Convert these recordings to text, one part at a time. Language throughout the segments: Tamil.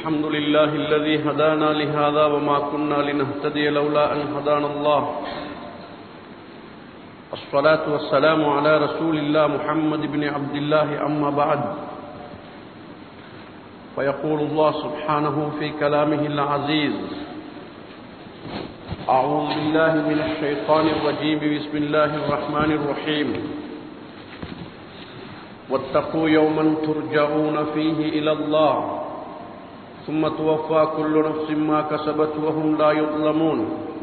الحمد لله الذي هدانا لهذا وما كنا لنهتدي لولا أن هدانا الله الصلاة والسلام على رسول الله محمد بن عبد الله أما بعد فيقول الله سبحانه في كلامه العزيز أعوذ بالله من الشيطان الرجيم بسم الله الرحمن الرحيم واتقوا يوما ترجعون فيه إلى الله ثم توفى كل نفس ما كسبت وهم لا يظلمون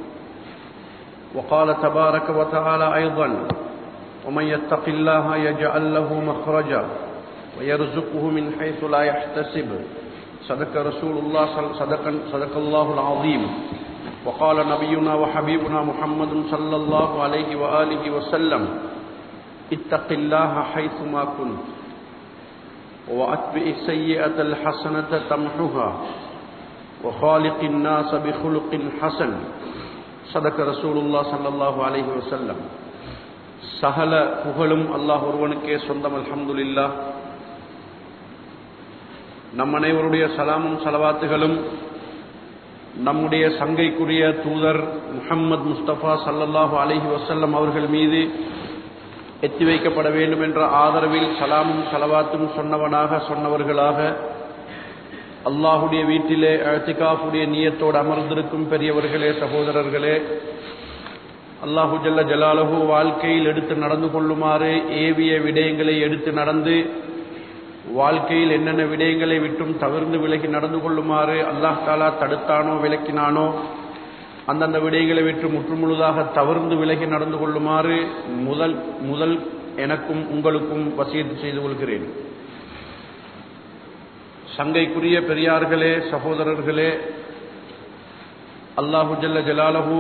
وقال تبارك وتعالى أيضا ومن يتق الله يجعل له مخرجا ويرزقه من حيث لا يحتسب صدق رسول الله صدق, صدق الله العظيم وقال نبينا وحبيبنا محمد صلى الله عليه وآله وسلم اتق الله حيثما كنت وأتبع السيئة الحسنة تمحها وخالق الناس بخلق حسن صدق رسول الله صلى الله عليه وسلم சகல புகழும் அல்லாஹ் ஒருவனுக்கே சொந்தம் அல்ஹம்துலில்லா நம் அனைவருடைய சலாமும் சலவாத்துகளும் நம்முடைய சங்கைக்குரிய தூதர் முஹம்மது முஸ்தபா சல்லல்லாஹு அலஹி வசல்லம் அவர்கள் மீது எத்தி வைக்கப்பட வேண்டும் என்ற ஆதரவில் சலாமும் சலவாத்தும் சொன்னவனாக சொன்னவர்களாக அல்லாஹுடைய வீட்டிலே அழத்திகாஃபுடைய நீயத்தோடு அமர்ந்திருக்கும் பெரியவர்களே சகோதரர்களே அல்லாஹு ஜல்ல ஜலாலஹு வாழ்க்கையில் எடுத்து நடந்து கொள்ளுமாறு ஏவிய விடயங்களை எடுத்து நடந்து வாழ்க்கையில் என்னென்ன விடயங்களை விட்டும் தவிர்ந்து விலகி நடந்து கொள்ளுமாறு அல்லாஹ் தாலா தடுத்தானோ விளக்கினானோ அந்தந்த விடயங்களை விட்டு முற்றுமுழுதாக தவிர்ந்து விலகி நடந்து கொள்ளுமாறு முதல் முதல் எனக்கும் உங்களுக்கும் வசியத்து செய்து கொள்கிறேன் சங்கைக்குரிய பெரியார்களே சகோதரர்களே அல்லாஹு ஜல்ல ஜலாலஹு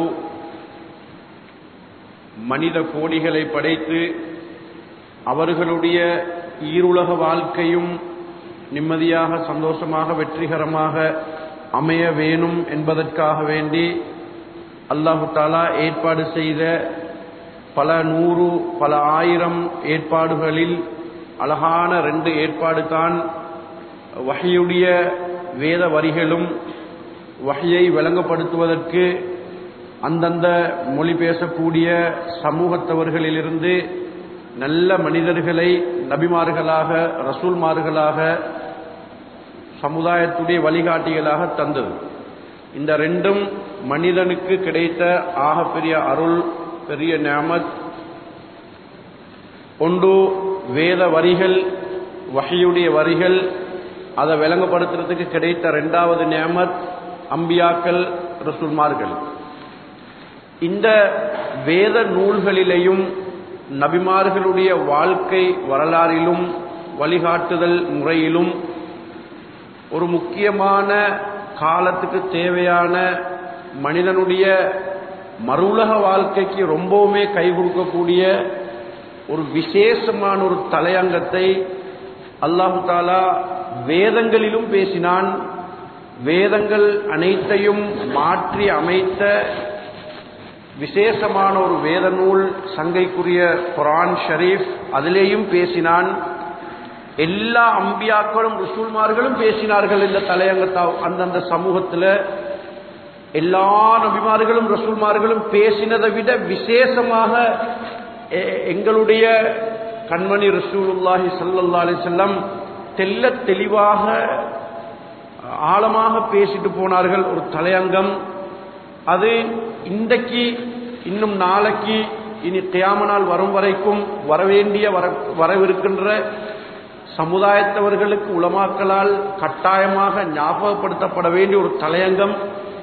மனித கோடிகளை படைத்து அவர்களுடைய ஈருலக வாழ்க்கையும் நிம்மதியாக சந்தோஷமாக வெற்றிகரமாக அமைய வேணும் என்பதற்காக வேண்டி அல்லாஹு தாலா ஏற்பாடு செய்த பல நூறு பல ஆயிரம் ஏற்பாடுகளில் அழகான ரெண்டு ஏற்பாடு தான் வகையுடைய வேத வரிகளும் வகையை விளங்கப்படுத்துவதற்கு அந்தந்த மொழி பேசக்கூடிய சமூகத்தவர்களிலிருந்து நல்ல மனிதர்களை நபிமார்களாக ரசூல்மார்களாக சமுதாயத்துடைய வழிகாட்டிகளாக தந்தது இந்த ரெண்டும் மனிதனுக்கு கிடைத்த ஆகப்பெரிய அருள் பெரிய நியமத் ஒன்று வேத வரிகள் வகையுடைய வரிகள் அதை விளங்கப்படுத்துறதுக்கு கிடைத்த ரெண்டாவது நியமத் அம்பியாக்கள் ரசூல்மார்கள் இந்த வேத நூல்களிலேயும் நபிமார்களுடைய வாழ்க்கை வரலாறிலும் வழிகாட்டுதல் முறையிலும் ஒரு முக்கியமான காலத்துக்கு தேவையான மனிதனுடைய மறுவுலக வாழ்க்கைக்கு ரொம்பவுமே கை கொடுக்கக்கூடிய ஒரு விசேஷமான ஒரு தலையங்கத்தை அல்லாஹு தாலா வேதங்களிலும் பேசினான் வேதங்கள் அனைத்தையும் மாற்றி அமைத்த விசேஷமான ஒரு வேத நூல் சங்கைக்குரிய குரான் ஷரீஃப் அதிலேயும் பேசினான் எல்லா அம்பியாக்களும் ருசூல்மார்களும் பேசினார்கள் இந்த தலையங்கத்தா அந்தந்த சமூகத்தில் எல்லா நபிமார்களும் ரசூல்மார்களும் பேசினதை விட விசேஷமாக எங்களுடைய கண்மணி ரசூலுல்லாஹி சல்லல்லா அலி செல்லம் தெல்ல தெளிவாக ஆழமாக பேசிட்டு போனார்கள் ஒரு தலையங்கம் அது இன்றைக்கு இன்னும் நாளைக்கு இனி தியாம நாள் வரும் வரைக்கும் வரவேண்டிய வர வரவிருக்கின்ற சமுதாயத்தவர்களுக்கு உளமாக்கலால் கட்டாயமாக ஞாபகப்படுத்தப்பட வேண்டிய ஒரு தலையங்கம்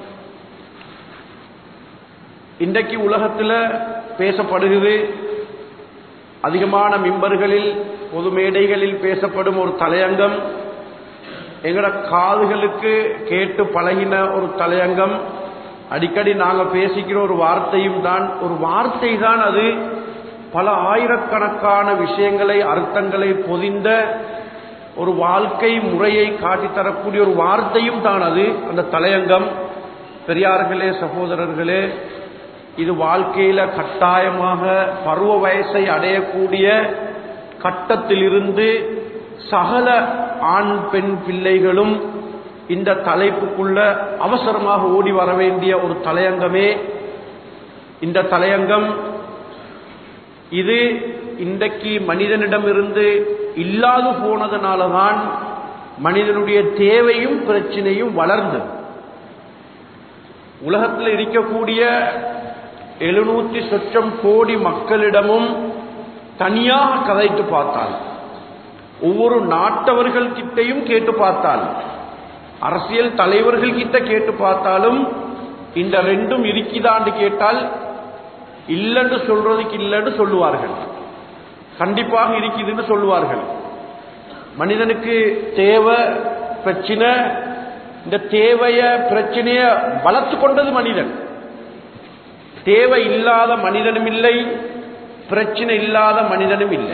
இன்றைக்கு உலகத்தில் பேசப்படுகிறது அதிகமான மிம்பர்களில் பொது மேடைகளில் பேசப்படும் ஒரு தலையங்கம் எங்கட காதுகளுக்கு கேட்டு பழகின ஒரு தலையங்கம் அடிக்கடி நாங்கள் பேசிக்கிற ஒரு வார்த்தையும் தான் ஒரு வார்த்தை தான் அது பல ஆயிரக்கணக்கான விஷயங்களை அர்த்தங்களை பொதிந்த ஒரு வாழ்க்கை முறையை காட்டித்தரக்கூடிய ஒரு வார்த்தையும் தான் அது அந்த தலையங்கம் பெரியார்களே சகோதரர்களே இது வாழ்க்கையில கட்டாயமாக பருவ வயசை அடையக்கூடிய கட்டத்திலிருந்து சகல ஆண் பெண் பிள்ளைகளும் இந்த தலைப்புக்குள்ள அவசரமாக ஓடி வர வேண்டிய ஒரு தலையங்கமே இந்த தலையங்கம் இது இன்றைக்கு மனிதனிடமிருந்து இல்லாது போனதுனாலதான் மனிதனுடைய தேவையும் பிரச்சனையும் வளர்ந்து உலகத்தில் இருக்கக்கூடிய எழுநூத்தி சொச்சம் கோடி மக்களிடமும் தனியாக கதைத்து பார்த்தால் ஒவ்வொரு நாட்டவர்கள் கிட்டையும் கேட்டு பார்த்தால் அரசியல் தலைவர்கள் கிட்ட கேட்டு பார்த்தாலும் இந்த ரெண்டும் இருக்குதான்னு கேட்டால் இல்லைன்னு சொல்றதுக்கு இல்லைன்னு சொல்லுவார்கள் கண்டிப்பாக இருக்குதுன்னு சொல்லுவார்கள் மனிதனுக்கு தேவை பிரச்சனை இந்த தேவைய பிரச்சனைய வளர்த்து கொண்டது மனிதன் தேவை இல்லாத மனிதனும் இல்லை பிரச்சனை இல்லாத மனிதனும் இல்லை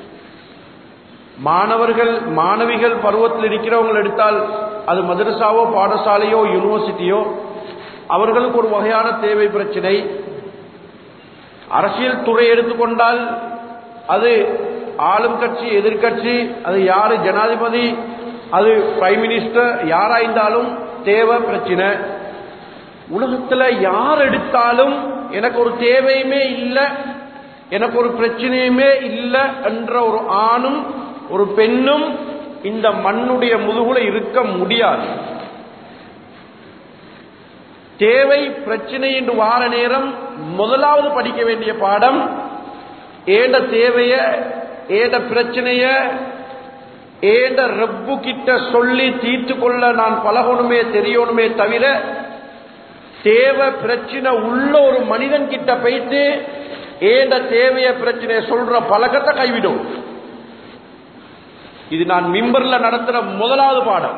மாணவர்கள் மாணவிகள் பருவத்தில் இருக்கிறவங்க எடுத்தால் அது மதரசாவோ பாடசாலையோ யூனிவர்சிட்டியோ அவர்களுக்கு ஒரு வகையான தேவை பிரச்சனை அரசியல் துறை எடுத்துக்கொண்டால் அது ஆளும் கட்சி எதிர்கட்சி அது யாரு ஜனாதிபதி அது பிரைம் மினிஸ்டர் யாராயிருந்தாலும் தேவை பிரச்சனை உலகத்துல யார் எடுத்தாலும் எனக்கு ஒரு தேவையுமே இல்லை எனக்கு ஒரு பிரச்சனையுமே இல்லை என்ற ஒரு ஆணும் ஒரு பெண்ணும் இந்த மண்ணுடைய முதுகுல இருக்க முடியாது தேவை பிரச்சனை என்று வார நேரம் முதலாவது படிக்க வேண்டிய பாடம் ஏண்ட தேவைய ஏண்ட பிரச்சனைய ஏண்ட ரப்பு கிட்ட சொல்லி தீர்த்து கொள்ள நான் பழகணுமே தெரியணுமே தவிர தேவை பிரச்சனை உள்ள ஒரு மனிதன் கிட்ட போயிட்டு ஏண்ட தேவைய பிரச்சனைய சொல்ற பழக்கத்தை கைவிடும் இது நான் மிம்பர்ல நடத்துற முதலாவது பாடம்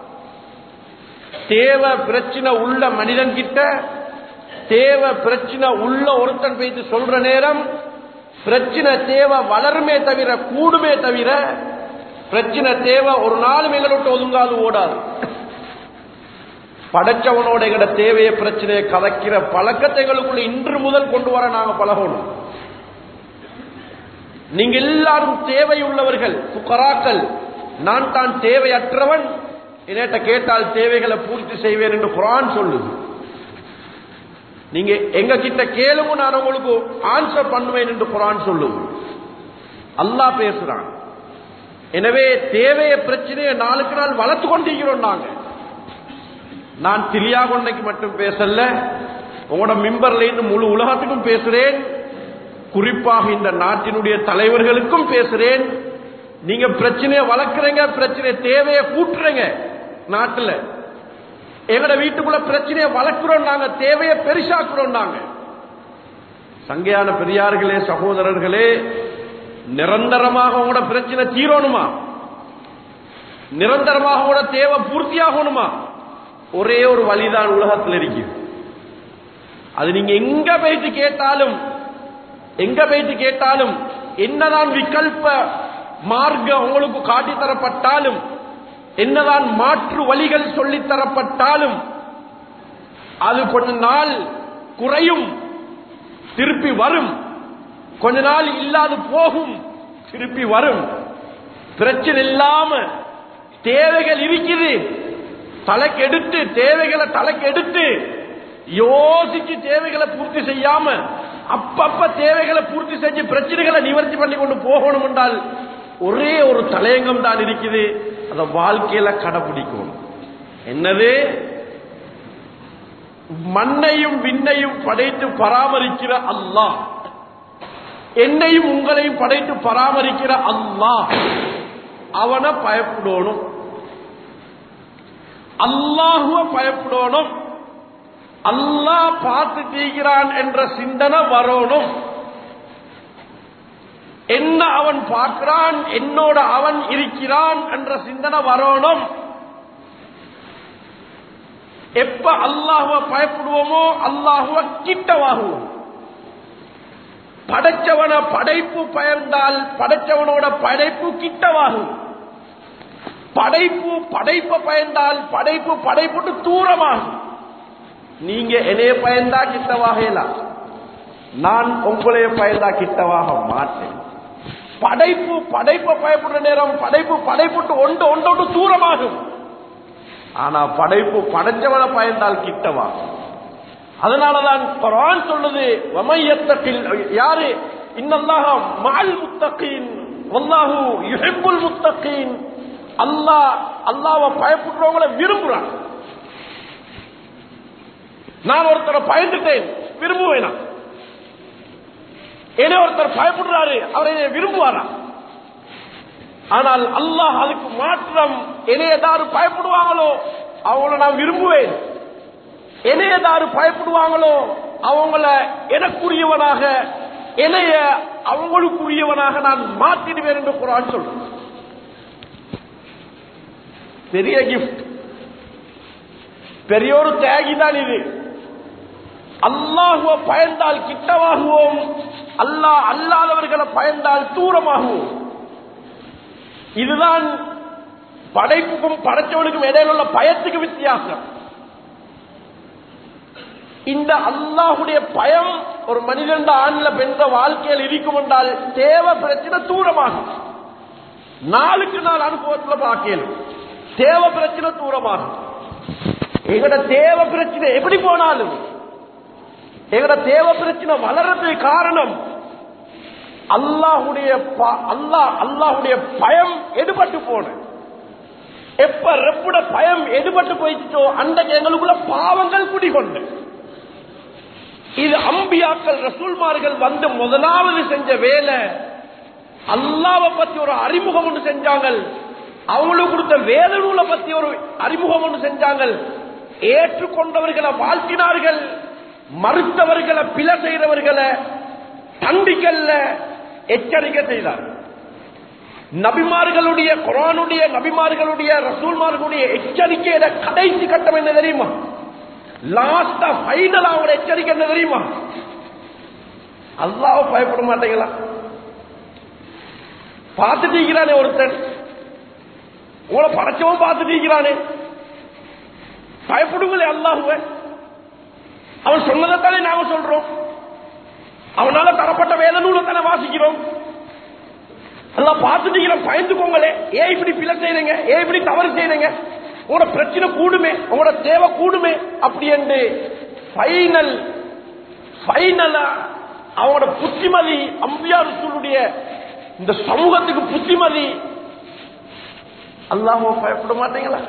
தேவை பிரச்சனை உள்ள மனிதன் கிட்ட தேவை பிரச்சனை உள்ள ஒருத்தன் போயிட்டு சொல்ற நேரம் பிரச்சனை தேவை வளருமே தவிர கூடுமே தவிர பிரச்சனை தேவை ஒரு நாள் எங்களோட்டு ஒதுங்காது ஓடாது படைச்சவனோட எங்கட தேவைய பிரச்சனையை கலக்கிற பழக்கத்தை எங்களுக்குள்ள இன்று முதல் கொண்டு வர நாங்க பழகணும் நீங்க எல்லாரும் தேவை உள்ளவர்கள் புக்கராக்கள் நான் தான் தேவையற்றவன் என்னட்ட கேட்டால் தேவைகளை பூர்த்தி செய்வேன் என்று குரான் சொல்லுது நீங்க எங்க கிட்ட கேளுங்க நான் உங்களுக்கு ஆன்சர் பண்ணுவேன் என்று குரான் சொல்லுது அல்லாஹ் பேசுறான் எனவே தேவைய பிரச்சனையை நாளுக்கு நாள் வளர்த்து கொண்டிருக்கிறோம் நாங்க நான் திரியா கொண்டைக்கு மட்டும் பேசல உங்களோட மிம்பர்ல இருந்து முழு உலகத்துக்கும் பேசுறேன் குறிப்பாக இந்த நாட்டினுடைய தலைவர்களுக்கும் பேசுறேன் நீங்க பிரச்சனையை வளர்க்குறீங்க பிரச்சனை தேவையை கூட்டுறீங்க நாட்டுல எங்கட வீட்டுக்குள்ள பிரச்சனையை வளர்க்கிறோம் நாங்க தேவையை பெருசாக்குறோம் நாங்க சங்கையான பெரியார்களே சகோதரர்களே நிரந்தரமாக உங்களோட பிரச்சனை தீரணுமா நிரந்தரமாக உங்களோட தேவை பூர்த்தியாகணுமா ஒரே ஒரு வழிதான் உலகத்தில் இருக்கு அது நீங்க எங்க போயிட்டு கேட்டாலும் எங்க போயிட்டு கேட்டாலும் என்னதான் விகல்ப மார்க்கம் உங்களுக்கு காட்டி தரப்பட்டாலும் என்னதான் மாற்று வழிகள் சொல்லித் தரப்பட்டாலும் அது கொஞ்ச நாள் குறையும் திருப்பி வரும் கொஞ்ச நாள் இல்லாது போகும் திருப்பி வரும் பிரச்சனை இல்லாம தேவைகள் இருக்குது தலைக்கு எடுத்து தேவைகளை தலைக்கு எடுத்து யோசிச்சு தேவைகளை பூர்த்தி செய்யாம அப்பப்ப தேவைகளை பூர்த்தி செஞ்சு பிரச்சனைகளை நிவர்த்தி பண்ணி கொண்டு போகணும் என்றால் ஒரே ஒரு தலையங்கம் தான் இருக்குது அத வாழ்க்கையில கடைபிடிக்கணும் என்னது மண்ணையும் விண்ணையும் படைத்து பராமரிக்கிற அல்லாஹ் என்னையும் உங்களையும் படைத்து பராமரிக்கிற அல்லாஹ் அவனை பயப்படணும் அல்லாஹுவ பயப்படணும் அல்லாஹ் பார்த்து தீகிறான் என்ற சிந்தனை வரணும் என்ன அவன் பார்க்கிறான் என்னோட அவன் இருக்கிறான் என்ற சிந்தனை வரணும் எப்ப அல்லாஹுவ பயப்படுவோமோ அல்லாஹுவ கிட்டவாகுவோம் படைச்சவன படைப்பு பயர்ந்தால் படைச்சவனோட படைப்பு கிட்டவாகும் படைப்பு படைப்ப பயந்தால் படைப்பு படைப்புட்டு தூரமாகும் நீங்க என்னைய பயந்தா கிட்டவாகலாம் நான் உங்களைய பயந்தா கிட்டவாக மாட்டேன் படைப்பு படைப்ப பயப்படுற நேரம் படைப்பு படைப்புட்டு ஒன்று ஒன்றோடு தூரமாகும் ஆனா படைப்பு படைச்சவனை பயந்தால் கிட்டவா அதனாலதான் குரான் சொல்லுது வமையத்தத்தில் யாரு இன்னல்லாக மால் முத்தகீன் வல்லாஹு யுஹிப்புல் முத்தகீன் அல்லாஹ் அல்லாஹ்வை பயப்படுறவங்கள விரும்புறான் நான் ஒருத்தரை பயந்துட்டேன் விரும்புவேனா என்ன ஒருத்தர் பயப்படுறாரு அவரை என்னை விரும்புவாரா ஆனால் அல்லாஹ் அதுக்கு மாற்றம் என்னையதாரு பயப்படுவாங்களோ அவங்கள நான் விரும்புவேன் என்னையதாரு பயப்படுவாங்களோ அவங்கள எனக்குரியவனாக என்னைய அவங்களுக்குரியவனாக நான் மாற்றிடுவேன் என்று குரான் சொல்றேன் பெரிய கிஃப்ட் பெரிய ஒரு தியாகி தான் இது அல்லாஹுவ பயந்தால் கிட்டமாகுவோம் அல்லாஹ் அல்லாதவர்களை பயந்தால் தூரமாகுவோம் இதுதான் படைப்புக்கும் படைச்சவனுக்கும் இடையில உள்ள பயத்துக்கு வித்தியாசம் இந்த அல்லாஹுடைய பயம் ஒரு மனிதன் ஆண்ல பெண்ட வாழ்க்கையில் இருக்கும் என்றால் தேவை பிரச்சனை தூரமாகும் நாளுக்கு நாள் அனுபவத்துல பார்க்கலும் தேவை பிரச்சனை தூரமாகும் எங்கட தேவை பிரச்சனை எப்படி போனாலும் எங்கட தேவை பிரச்சனை வளர்றதுக்கு காரணம் அல்லாஹுடைய ப- அல்லாஹ் அல்லாஹுடைய பயம் எடுபட்டு போன எப்ப ரெப்புட பயம் எடுபட்டு போயிடுச்சோ அன்றைக்கு எங்களுக்குள்ள பாவங்கள் குடிகொண்டு இது அம்பியாக்கள் ரசூல்மார்கள் வந்து முதலாவது செஞ்ச வேலை அல்லாவை பத்தி ஒரு அறிமுகம் ஒன்று செஞ்சாங்க அவங்களுக்கு கொடுத்த வேத நூலை பத்தி ஒரு அறிமுகம் ஒன்று செஞ்சாங்க ஏற்றுக்கொண்டவர்களை வாழ்த்தினார்கள் மறுத்தவர்களை பிழை செய்தவர்களை தண்டிக்கல்ல எச்சரிக்கை செய்தார் நபிமார்களுடைய குரானுடைய நபிமார்களுடைய ரசூல்மார்களுடைய எச்சரிக்கையில கடைசி கட்டம் என்ன தெரியுமா லாஸ்டா ஃபைனல் அவங்களோட எச்சரிக்கை என்ன தெரியுமா அல்லாஹ் பயப்பட மாட்டீங்களா பார்த்துட்டு இருக்கிறானே ஒருத்தன் உங்களை படைச்சவன் பார்த்துட்டு இருக்கிறானே பயப்படுங்களே அல்லாஹுவ அவன் சொன்னதைத்தானே நாம சொல்றோம் அவனால தரப்பட்ட வேத நூலை தானே வாசிக்கிறோம் எல்லாம் பார்த்துட்டு இருக்கிறோம் பயந்துக்கோங்களே ஏன் இப்படி பிழை செய்றீங்க ஏன் இப்படி தவறு செய்றீங்க உங்களோட பிரச்சனை கூடுமே உங்களோட தேவை கூடுமே அப்படி என்று ஃபைனல் ஃபைனலா அவங்களோட புத்திமதி அம்பியார் ரசூலுடைய இந்த சமூகத்துக்கு புத்திமதி அல்லாஹ் பயப்பட மாட்டீங்களா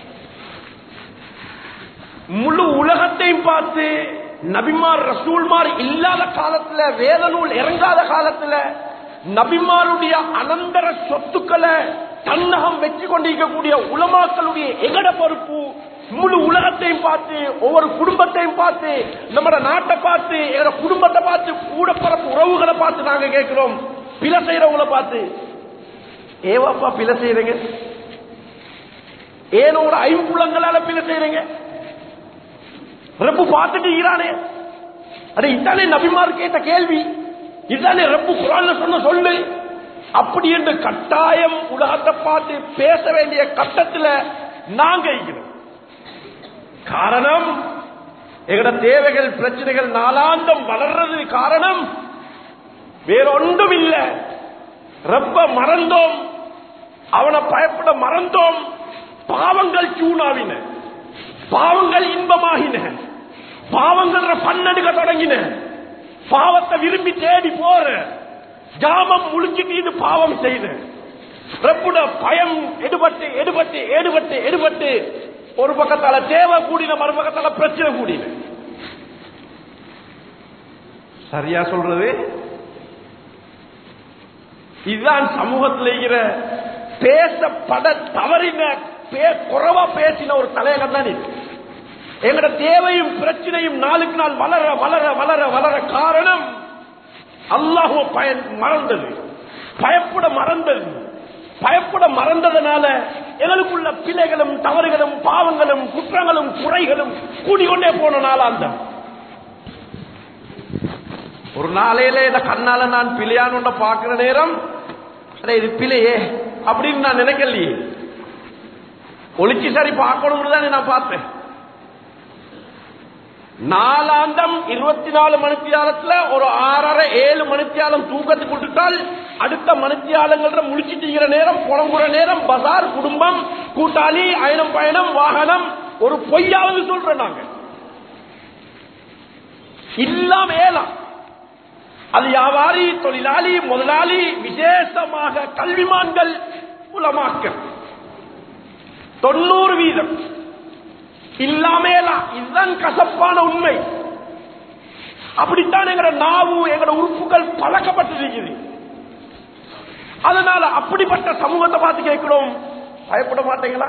முழு உலகத்தையும் பார்த்து நபிமார் ரசூல்மார் இல்லாத காலத்துல வேத நூல் இறங்காத காலத்துல நபிமாருடைய அனந்தர சொத்துக்களை தன்னகம் வச்சு கொண்டிருக்கக்கூடிய உலமாக்களுடைய எகட பொறுப்பு முழு உலகத்தையும் பார்த்து ஒவ்வொரு குடும்பத்தையும் பார்த்து நம்ம நாட்டை பார்த்து எங்க குடும்பத்தை பார்த்து கூட பரப்பு உறவுகளை பார்த்து நாங்க கேட்கிறோம் பிழை செய்யறவங்கள பார்த்து ஏவாப்பா பிழை செய்யறீங்க ஏனோ ஒரு ஐம்புலங்களால பிழை செய்யறீங்க ரப்பு பார்த்துட்டு ஈரானே அட இதானே நபிமார் கேட்ட கேள்வி இதானே ரப்பு குரான்ல சொன்ன சொல்லு அப்படி என்று கட்டாயம் உலகத்தை பார்த்து பேச வேண்டிய கட்டத்துல நாங்க இருக்கிறோம் காரணம் எங்கட தேவைகள் பிரச்சனைகள் நாளாந்தம் வளர்றது காரணம் வேறொன்றும் இல்ல ரப்ப மறந்தோம் அவனை பயப்பட மறந்தோம் பாவங்கள் சூனாவின பாவங்கள் இன்பமாகின பாவங்கள் பன்னெடுக்க தொடங்கின பாவத்தை விரும்பி தேடி போற ஜாமம் முழுக்கிட்டு பாவம் செய்த ரப்புட பயம் எடுபட்டு எடுபட்டு எடுபட்டு எடுபட்டு ஒரு பக்கத்தால தேவை கூடின மறுபக்கத்தால பிரச்சனை கூடின சரியா சொல்றது இதுதான் சமூகத்தில் இருக்கிற பேசப்பட தவறின பே- குறைவா பேசின ஒரு தலையகம் தான் இது எங்கட தேவையும் பிரச்சனையும் நாளுக்கு நாள் வளர வளர வளர வளர காரணம் அல்லாஹுவ பயன் மறந்தது பயப்பட மறந்தது பயப்பட மறந்ததுனால எங்களுக்குள்ள பிழைகளும் தவறுகளும் பாவங்களும் குற்றங்களும் குறைகளும் கூடிக்கொண்டே போன நாளாந்தம் ஒரு நாளையில இத கண்ணால நான் பிழையானு பாக்குற நேரம் அட இது பிழையே அப்படின்னு நான் நினைக்கலையே ஒளிச்சு சரி பார்க்கணும்னு தானே நான் பார்த்தேன் நாலாந்தம் இருபத்தி நாலு மணித்தியாலத்துல ஒரு ஆறரை ஏழு மணித்தியாலம் தூக்கத்துக்கு விட்டுட்டால் அடுத்த மணித்தியாலங்கள்ல முழிச்சிட்டு நேரம் புலம்புற நேரம் பசார் குடும்பம் கூட்டாளி அயனம் பயணம் வாகனம் ஒரு பொய்யாவது சொல்றோம் நாங்க இல்லாம ஏலாம் அது வியாபாரி தொழிலாளி முதலாளி விசேஷமாக கல்விமான்கள் உலமாக்கள் தொண்ணூறு வீதம் இல்லாமேலாம் இதுதான் கசப்பான உண்மை அப்படித்தான் எங்கட நாவு எங்கட உறுப்புகள் பழக்கப்பட்டிருக்குது அதனால அப்படிப்பட்ட சமூகத்தை பார்த்து கேட்கிறோம் பயப்பட மாட்டீங்களா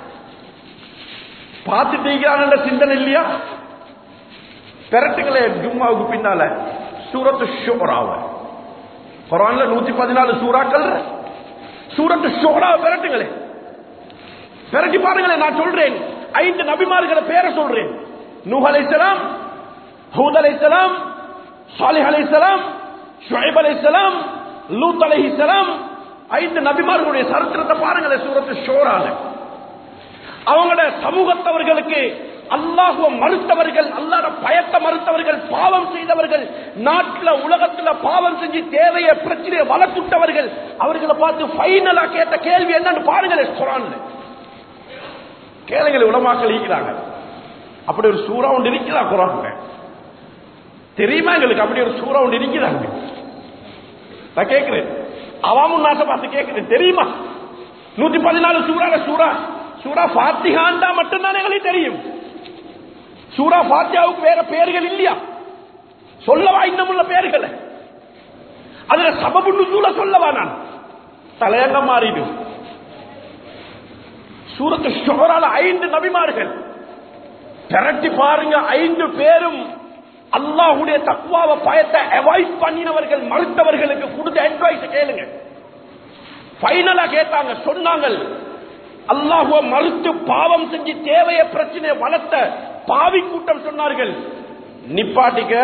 பார்த்துட்டீங்களான்ற சிந்தனை இல்லையா பெரட்டுங்களே ஜும்மாவுக்கு பின்னால சூரத்து ஷோராவ குரான்ல நூத்தி பதினாலு சூறாக்கள் சூரத்து ஷோராவை பெரட்டுங்களே பெரட்டி பாருங்களேன் நான் சொல்றேன் ஐந்து நபிமார்களை பேரை சொல்றேன் நூஹ் அலைஹிஸ்ஸலாம் ஹூத் அலைஹிஸ்ஸலாம் சாலிஹ் அலைஹிஸ்ஸலாம் ஷுஐப் அலைஹிஸ்ஸலாம் லூத் அலைஹிஸ்ஸலாம் ஐந்து நபிமார்களுடைய சரித்திரத்தை பாருங்களேன் சூரத்து ஷோரால அவங்களோட சமூகத்தவர்களுக்கு அல்லாஹுவ மறுத்தவர்கள் அல்லாட பயத்தை மறுத்தவர்கள் பாவம் செய்தவர்கள் நாட்டுல உலகத்துல பாவம் செஞ்சு தேவைய பிரச்சனையை வளர்த்துட்டவர்கள் அவர்களை பார்த்து ஃபைனலா கேட்ட கேள்வி என்னன்னு பாருங்களேன் குரான்ல கேளுங்கள் உலமாக்கள் இருக்கிறாங்க அப்படி ஒரு சூறா ஒன்று இருக்கிறா குரான்ல தெரியுமா எங்களுக்கு அப்படி ஒரு சூறா ஒன்று இருக்கிறாங்க நான் கேட்கிறேன் அவாமும் நாச பார்த்து கேட்கிறேன் தெரியுமா நூத்தி பதினாலு சூறால சூறா சூறா பாத்திகாண்டா மட்டும்தான் எங்களுக்கு தெரியும் சூறா பாத்தியாவுக்கு வேற பெயர்கள் இல்லையா சொல்லவா இன்னமுள்ள பெயர்களை அதுல சபபு நுசூல சொல்லவா நான் தலையங்க மாறிடும் சூரத்து ஷோரால ஐந்து நபிமார்கள் திரட்டி பாருங்க ஐந்து பேரும் அல்லாஹுடைய தக்குவாவை பயத்தை அவாய்ட் பண்ணினவர்கள் மறுத்தவர்களுக்கு கொடுத்த அட்வைஸ் கேளுங்க பைனலா கேட்டாங்க சொன்னாங்க அல்லாஹுவ மறுத்து பாவம் செஞ்சு தேவைய பிரச்சனையை வளர்த்த பாவி கூட்டம் சொன்னார்கள் நிப்பாட்டிக்க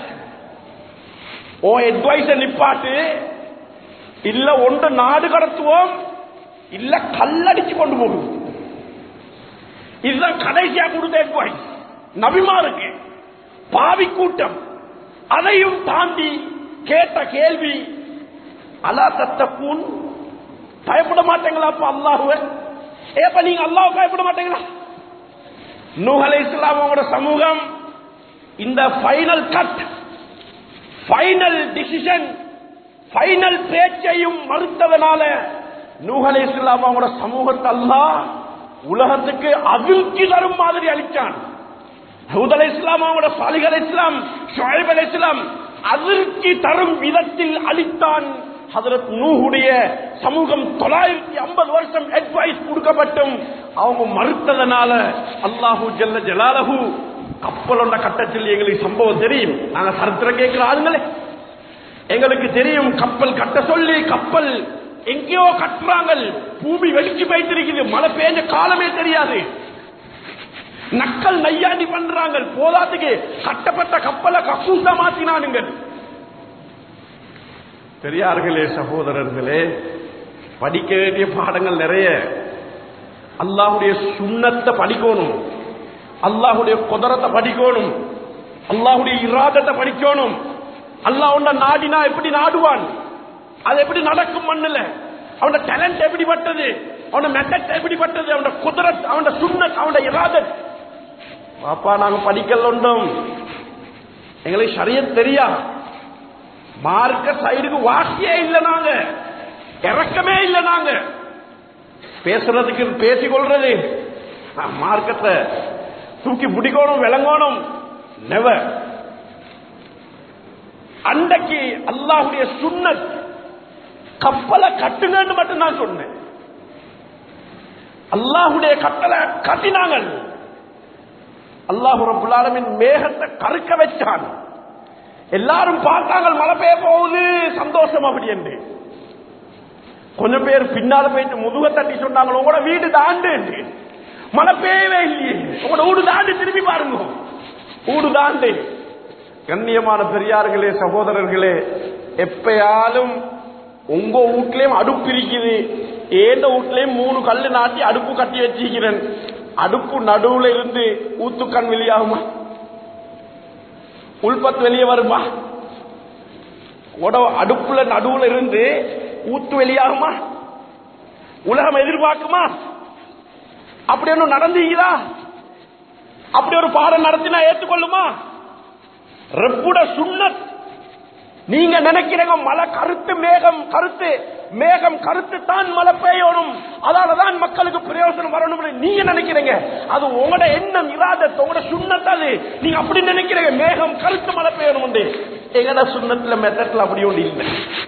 ஓ அட்வைஸ நிப்பாட்டு இல்ல ஒன்று நாடு கடத்துவோம் இல்ல கல்லடிச்சு கொண்டு போகும் இதுதான் கடைசியா கொடுத்த அட்வைஸ் நபிமாருக்கு பாவி கூட்டம் அதையும் தாண்டி கேட்ட கேள்வி அலா தத்தக்கூன் பயப்பட மாட்டீங்களா அப்ப அல்லாஹுவ ஏப்ப நீங்க அல்லாஹ் பயப்பட மாட்டீங்களா நூஹ் அலை இஸ்லாமோட சமூகம் இந்த final cut final decision final பேச்சையும் மறுத்ததனால நூஹ் அலை இஸ்லாமோட சமூகத்தை அல்லாஹ் உலகத்துக்கு அதிர்ச்சி தரும் மாதிரி அளிச்சான் ஹூத் அலை இஸ்லாம் அவங்களோட சாலிக் அலை இஸ்லாம் ஷுஐப் அலை இஸ்லாம் அதிர்ச்சி தரும் விதத்தில் அளித்தான் ஹதரத் நூஹுடைய சமூகம் தொள்ளாயிரத்தி ஐம்பது வருஷம் அட்வைஸ் கொடுக்கப்பட்டும் அவங்க மறுத்ததனால அல்லாஹு ஜல்ல ஜலாலஹு கப்பலோட கட்டத்தில் எங்களுக்கு சம்பவம் தெரியும் நாங்க சரித்திரம் கேட்கிற ஆளுங்களே எங்களுக்கு தெரியும் கப்பல் கட்ட சொல்லி கப்பல் எங்கேயோ கட்டுறாங்க பூமி வெடிச்சு வைத்திருக்குது மழை பெய்ஞ்ச காலமே தெரியாது நக்கல் நையாண்டி பண்றாங்க போதாத்துக்கு கட்டப்பட்ட கப்பலை கக்கூசா மாத்தினானுங்க பெரியார்களே சகோதரர்களே படிக்க வேண்டிய பாடங்கள் நிறைய அல்லாஹுடைய சுண்ணத்தை படிக்கணும் அல்லாஹுடைய குதிரத்தை படிக்கணும் அல்லாஹுடைய இராதத்தை படிக்கணும் அல்லாஹ் உன்ன நாடினா எப்படி நாடுவான் அது எப்படி நடக்கும் மண்ணுல அவனோட டேலண்ட் எப்படிப்பட்டது அவனோட மெத்தட் எப்படிப்பட்டது அவனோட குதிரத் அவனோட சுண்ணத் அவனோட இராதத் பாப்பா நாங்க படிக்கல ஒன்றும் எங்களுக்கு சரியத் தெரியா மார்க்க சைடுக்கு வாசியே இல்லை நாங்க இறக்கமே இல்லை நாங்க பேசுறதுக்கு பேசிக்கொள்றது மார்க்கத்தை தூக்கி பிடிக்கணும் விளங்கணும் நெவர் அன்றைக்கு அல்லாஹுடைய சுண்ணத் கப்பலை கட்டுங்கன்னு மட்டும் நான் சொன்னேன் அல்லாஹுடைய கட்டளை கட்டினாங்க அல்லாஹு ரபுல்லாலமின் மேகத்தை கருக்க வச்சான் எல்லாரும் பார்த்தாங்க மழை பெய்ய போகுது சந்தோஷம் அப்படி என்று கொஞ்சம் பேர் பின்னால போயிட்டு முதுக தட்டி சொன்னாங்க உங்களோட வீடு தாண்டு என்று. மழை பெய்யவே இல்லையே உங்களோட வீடு தாண்டி திரும்பி பாருங்க வீடு தாண்டு கண்ணியமான பெரியார்களே சகோதரர்களே எப்பயாலும் உங்க வீட்லயும் அடுப்பு இருக்குது ஏந்த வீட்லயும் மூணு கல்லு நாட்டி அடுப்பு கட்டி வச்சிருக்கிறேன் அடுப்பு நடுவுல இருந்து ஊத்துக்கண் வெளியாகுமா உள்பத்து வெளியே வருமா உட அடுப்புல நடுவுல இருந்து ஊத்து வெளியாகுமா உலகம் எதிர்பார்க்குமா அப்படி ஒன்றும் நடந்தீங்களா அப்படி ஒரு பாடம் நடத்தினா ஏற்றுக்கொள்ளுமா ரெப்புட சுண்ணத் நீங்க நினைக்கிறீங்க மழை கருத்து மேகம் கருத்து மேகம் கருத்து தான் மழை பெய்யணும் அதாலதான் மக்களுக்கு பிரயோஜனம் வரணும் நீங்க நினைக்கிறீங்க அது உங்களோட எண்ணம் இராதத் உங்களோட சுண்ணத் அது நீங்க அப்படி நினைக்கிறீங்க மேகம் கருத்து மழை பெய்யணும் எங்கட சுண்ணத்துல மெத்தட்ல அப்படி ஒன்று இல்லை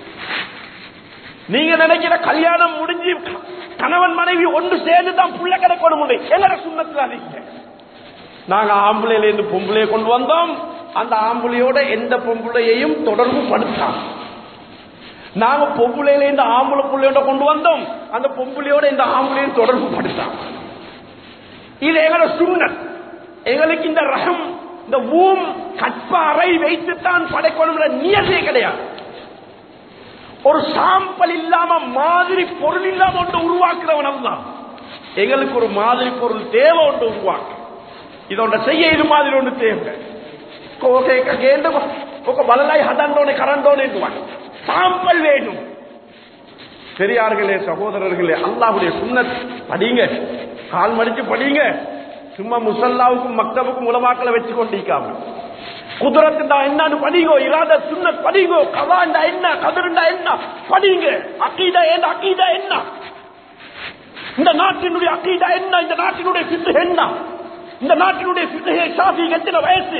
நீங்க நினைக்கிற கல்யாணம் முடிஞ்சு கணவன் மனைவி ஒன்று சேர்ந்து தான் புள்ள கிடைக்கணும் எங்கட சுண்ணத்துல அது இல்லை நாங்க ஆம்பளையில இருந்து பொம்பளையை கொண்டு வந்தோம் அந்த ஆம்பளையோட எந்த பொம்பளையையும் தொடர்பு படுத்தாம் நாங்க பொம்பளையில இருந்து ஆம்பளை புள்ளையோட கொண்டு வந்தோம் அந்த பொம்பளையோட இந்த ஆம்பளையும் தொடர்பு படுத்தாம் இது எங்களோட சுண்ணத் எங்களுக்கு இந்த ரகம் இந்த ஊம் கற்ப அறை வைத்துத்தான் படைக்கணும் நியதே கிடையாது ஒரு சாம்பல் இல்லாம மாதிரி பொருள் இல்லாம ஒன்று உருவாக்குறவன் தான் எங்களுக்கு ஒரு மாதிரி பொருள் தேவை ஒன்று உருவாக்கு ಇದೊಂದು செய்ய ಇದು மாதிரி ಒಂದು ತೇವೆ ಕೇಂದ್ರ ఒక బలలాయి హదండోని కరండోని சாம்பல் வேணும் பெரியார்களே சகோதரர்களே அல்லாஹுடைய சுண்ணத் படிங்க கால் மடிச்சு படிங்க சும்மா முசல்லாவுக்கும் மக்தபுக்கும் உலமாக்களை வச்சு கொண்டிருக்காம குதிரத்துண்டா என்னன்னு படிங்கோ இராத சுண்ணத் படிங்கோ கவாண்டா என்ன கதிருண்டா என்ன படிங்க அக்கீதா என்ன அக்கீதா என்ன இந்த நாட்டினுடைய அக்கீதா என்ன இந்த நாட்டினுடைய சித்து என்ன இந்த நாட்டினுடைய பிள்ளையை ஷாஃபி எத்தனை வயசு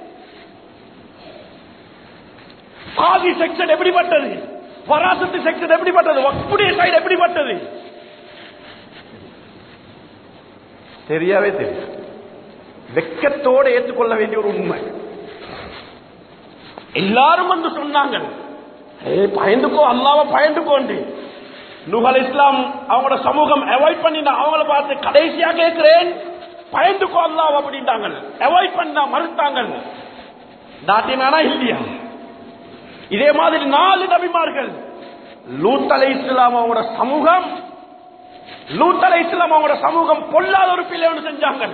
ஆதி செக்ஷன் எப்படிப்பட்டது வராசத்து செக்ஷன் எப்படிப்பட்டது வக்குடைய சைடு எப்படிப்பட்டது தெரியாவே தெரியும் வெக்கத்தோடு ஏற்றுக்கொள்ள வேண்டிய ஒரு உண்மை எல்லாரும் வந்து சொன்னாங்க பயந்துக்கோ அல்லாவ பயந்துக்கோண்டு நுகல் இஸ்லாம் அவங்களோட சமூகம் அவாய்ட் பண்ணினா அவங்கள பார்த்து கடைசியா கேட்கிறேன் பயந்துக்கோ அல்லாஹ் அப்படின்ட்டாங்க அவாய்ட் பண்ணா மறுத்தாங்க தாட்டினானா இல்லையா இதே மாதிரி நாலு நபிமார்கள் லூத் அலை இஸ்லாம் அவங்களோட சமூகம் லூத் அலை இஸ்லாம் அவங்களோட சமூகம் பொல்லாத ஒரு பிள்ளை ஒன்று செஞ்சாங்க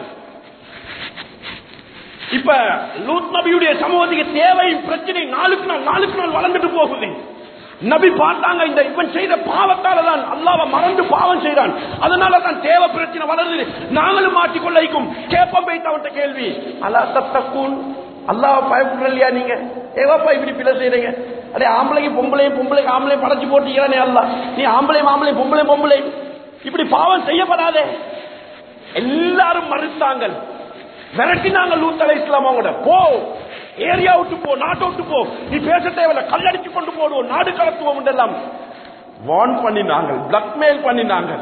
இப்ப லூத் நபியுடைய சமூகத்துக்கு தேவை பிரச்சனை நாளுக்கு நாள் நாளுக்கு நாள் வளர்ந்துட்டு போகுது நபி பார்த்தாங்க இந்த இவன் செய்த பாவத்தால தான் அல்லாவ மறந்து பாவம் செய்தான் அதனால தான் தேவ பிரச்சனை வளருது நாங்களும் மாட்டிக்கொள்ளைக்கும் கேப்பம் வைத்த அவன்கிட்ட கேள்வி அல்லா தத்தக்கூன் அல்லாவ பயப்படுற இல்லையா நீங்க ஏவாப்பா இப்படி பிள்ளை செய்றீங்க அடே ஆம்பளைக்கு பொம்பளையும் பொம்பளைக்கு ஆம்பளையும் படைச்சு போட்டீங்களே அல்ல நீ ஆம்பளையும் ஆம்பளையும் பொம்பளையும் பொம்பளை இப்படி பாவம் செய்யப்படாதே எல்லாரும் மறுத்தாங்க விரட்டினாங்க லூத் அலை இஸ்லாம் அவங்களோட போ ஏரியா விட்டு போ நாட்டை விட்டு போ நீ பேச தேவையில்ல கல்லடிச்சு கொண்டு போடுவோம் நாடு கடத்துவோம் எல்லாம் வார்ன் பண்ணினாங்க பிளாக்மெயில் பண்ணினாங்க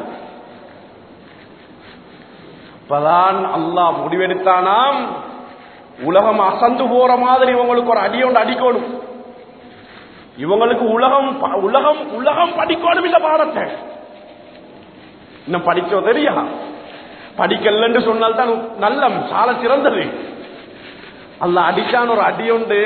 இப்பதான் அல்லாஹ் முடிவெடுத்தானாம் உலகம் அசந்து போற மாதிரி இவங்களுக்கு ஒரு அடி ஒன்று அடிக்கணும் இவங்களுக்கு உலகம் ப- உலகம் உலகம் படிக்கணும் இல்ல பாடத்தை இன்னும் படிச்சோ தெரியா படிக்கலன்னு சொன்னால் தான் நல்ல சால சிறந்தது அல்ல அடிச்சான் ஒரு அடி உண்டு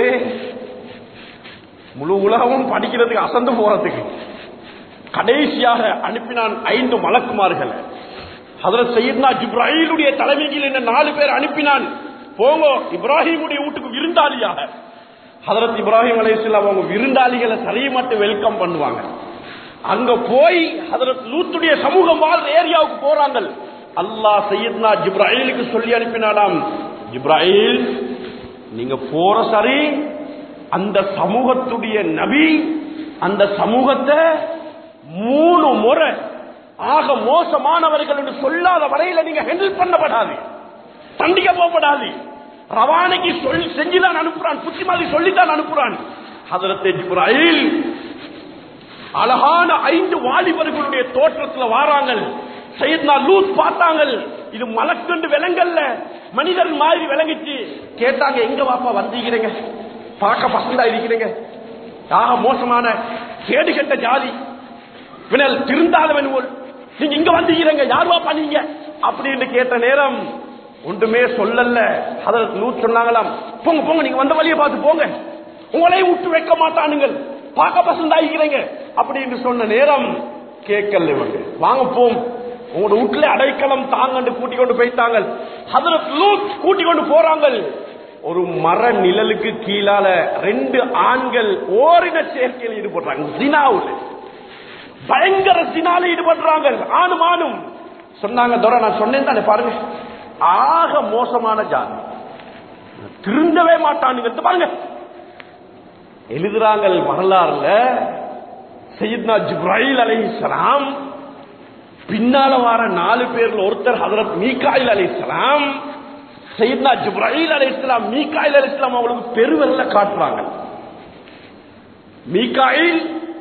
முழு உலகமும் படிக்கிறதுக்கு அசந்து போறதுக்கு கடைசியாக அனுப்பினான் ஐந்து மலக்குமார்கள் ஹதரத் சையத்னா ஜிப்ராஹிலுடைய தலைமையில் என்ன நாலு பேர் அனுப்பினான் போங்க இப்ராஹிமுடைய வீட்டுக்கு விருந்தாளியாக ஹதரத் இப்ராஹிம் அலைஹிஸ்ஸலாம் அவங்க விருந்தாளிகளை சரியை மட்டும் வெல்கம் பண்ணுவாங்க அங்க போய் ஹதரத் லூத்துடைய சமூகம் வாழ்ற ஏரியாவுக்கு போறாங்க அல்லாஹ் சையத்னா ஜிப்ராஹிலுக்கு சொல்லி அனுப்பினானாம் ஜிப்ராஹில் நீங்க போற சரி அந்த சமூகத்துடைய நபி அந்த சமூகத்தை மூணு முறை ஆக மோசமானவர்கள் என்று சொல்லாத வரையில நீங்க ஹேண்டில் பண்ணப்படாது தண்டிக்க போகப்படாது ரவானைக்கு சொல் செஞ்சுதான் அனுப்புறான் புத்திமாதி சொல்லித்தான் அனுப்புறான் ஹதரத் ஜிப்ராயில் அழகான ஐந்து வாலிபர்களுடைய தோற்றத்துல வாராங்க சையத்னா லூத் பார்த்தாங்க இது மலக்கண்டு விலங்கல்ல மனிதன் மாதிரி விளங்கிச்சு கேட்டாங்க எங்க வாப்பா வந்தீங்கிறீங்க பார்க்க பசந்தா இருக்கிறீங்க ஆக மோசமான கேடு கெட்ட ஜாதி வினல் திருந்தாதவன் போல் நீங்க இங்க வந்தீங்க யார் வாப்பா நீங்க அப்படின்னு கேட்ட நேரம் ஒன்றுமே சொல்லல அத லூத் சொன்னாங்களாம் போங்க போங்க நீங்க வந்த வழியை பார்த்து போங்க உங்களையும் விட்டு வைக்க மாட்டானுங்கள் பார்க்க பசந்தாகிறீங்க அப்படின்னு சொன்ன நேரம் கேட்கல இவங்க வாங்க போம் உங்களோட வீட்டுல அடைக்கலம் தாங்கன்னு கூட்டிக் கொண்டு போயிட்டாங்க ஹதரத் லூத் கூட்டிக் கொண்டு போறாங்க ஒரு மர நிழலுக்கு கீழால ரெண்டு ஆண்கள் ஓரின சேர்க்கையில் ஈடுபடுறாங்க ஜினாவுல பயங்கர ஜினால ஈடுபடுறாங்க ஆணும் ஆணும் சொன்னாங்க தோர நான் சொன்னேன் தானே பாருங்க ஆக மோசமான ஜாதி திருந்தவே மாட்டானுங்க பாருங்க எழுதுறாங்க வரலாறுல சையத்னா ஜிப்ராஹில் அலைஹிஸ்ஸலாம் பின்னால வார நாலு பேர்ல ஒருத்தர் ஹதரத் மீகாயில் அலைஹிஸ்ஸலாம் சையத்னா ஜிப்ராஹில் அலைஹிஸ்ஸலாம் மீகாயில் அலைஹிஸ்ஸலாம் அவங்களுக்கு பெருவெல்ல காட்டுறாங்க மீகாயில்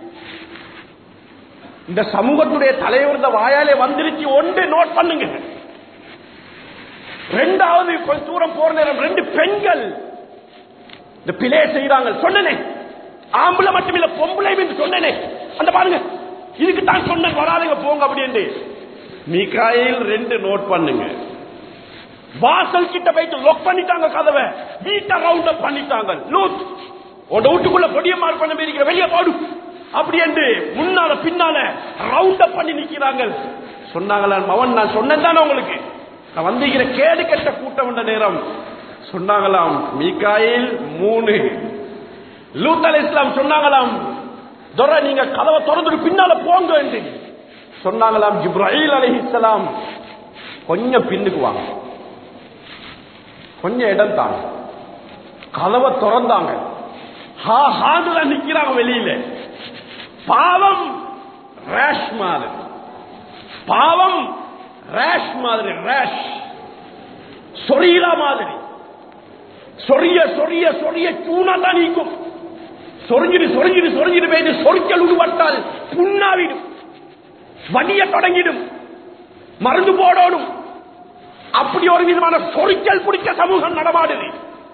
இந்த சமூகத்துடைய தலைவர் இந்த வாயாலே வந்துருச்சு ஒன்று நோட் பண்ணுங்க ரெண்டாவது கொஞ்ச தூரம் போற நேரம் ரெண்டு பெண்கள் இந்த பிழையை செய்யறாங்க சொன்னனே ஆம்பளை மட்டும் இல்ல பொம்பளை என்று சொன்னனே அந்த பாருங்க இதுக்கு தான் சொன்னேன் வராதுங்க போங்க அப்படின்னு மீகாயில் ரெண்டு நோட் பண்ணுங்க வாசல் கிட்ட போயிட்டு லொக் பண்ணிட்டாங்க கதவை வீட்டை ரவுண்ட் அப் பண்ணிட்டாங்க லூத் உன் வீட்டுக்குள்ள பொடிய மார்க் பண்ண இருக்கிற வெளியே பாடு அப்படி என்று முன்னால பின்னால ரவுண்ட் அப் பண்ணி நிக்கிறாங்க சொன்னாங்களா மவன் நான் சொன்னேன் தானே உங்களுக்கு நான் வந்திருக்கிற கேடு கெட்ட கூட்டம் என்ற நேரம் சொன்னாங்களாம் மீகாயில் மூணு லூத் அலை இஸ்லாம் சொன்னாங்களாம் துரை நீங்க கதவை திறந்துட்டு பின்னால போங்க என்று சொன்னாங்களாம் ஜிப்ராஹில் அலைஹிஸ்ஸலாம் கொஞ்சம் பின்னுக்கு வாங்க கொஞ்சம் இடம் தாங்க கதவை திறந்தாங்க ஹா ஹாண்டுல நிக்கிறாங்க வெளியில பாவம் ரேஷ் மாதிரி பாவம் ரேஷ் மாதிரி ரேஷ் சொரியலா மாதிரி சொரிய சொரிய சொரிய சூனா தான் நீக்கும் சொரிஞ்சிடு சொரிஞ்சிடு சொரிஞ்சிடு போயிட்டு சொரிக்கல் உருவட்டால் புண்ணாவிடும் வடிய தொடங்கிடும் மருந்து போடணும் அப்படி ஒரு விதமான சொரிக்கல் பிடிச்ச சமூகம் நடமாடுது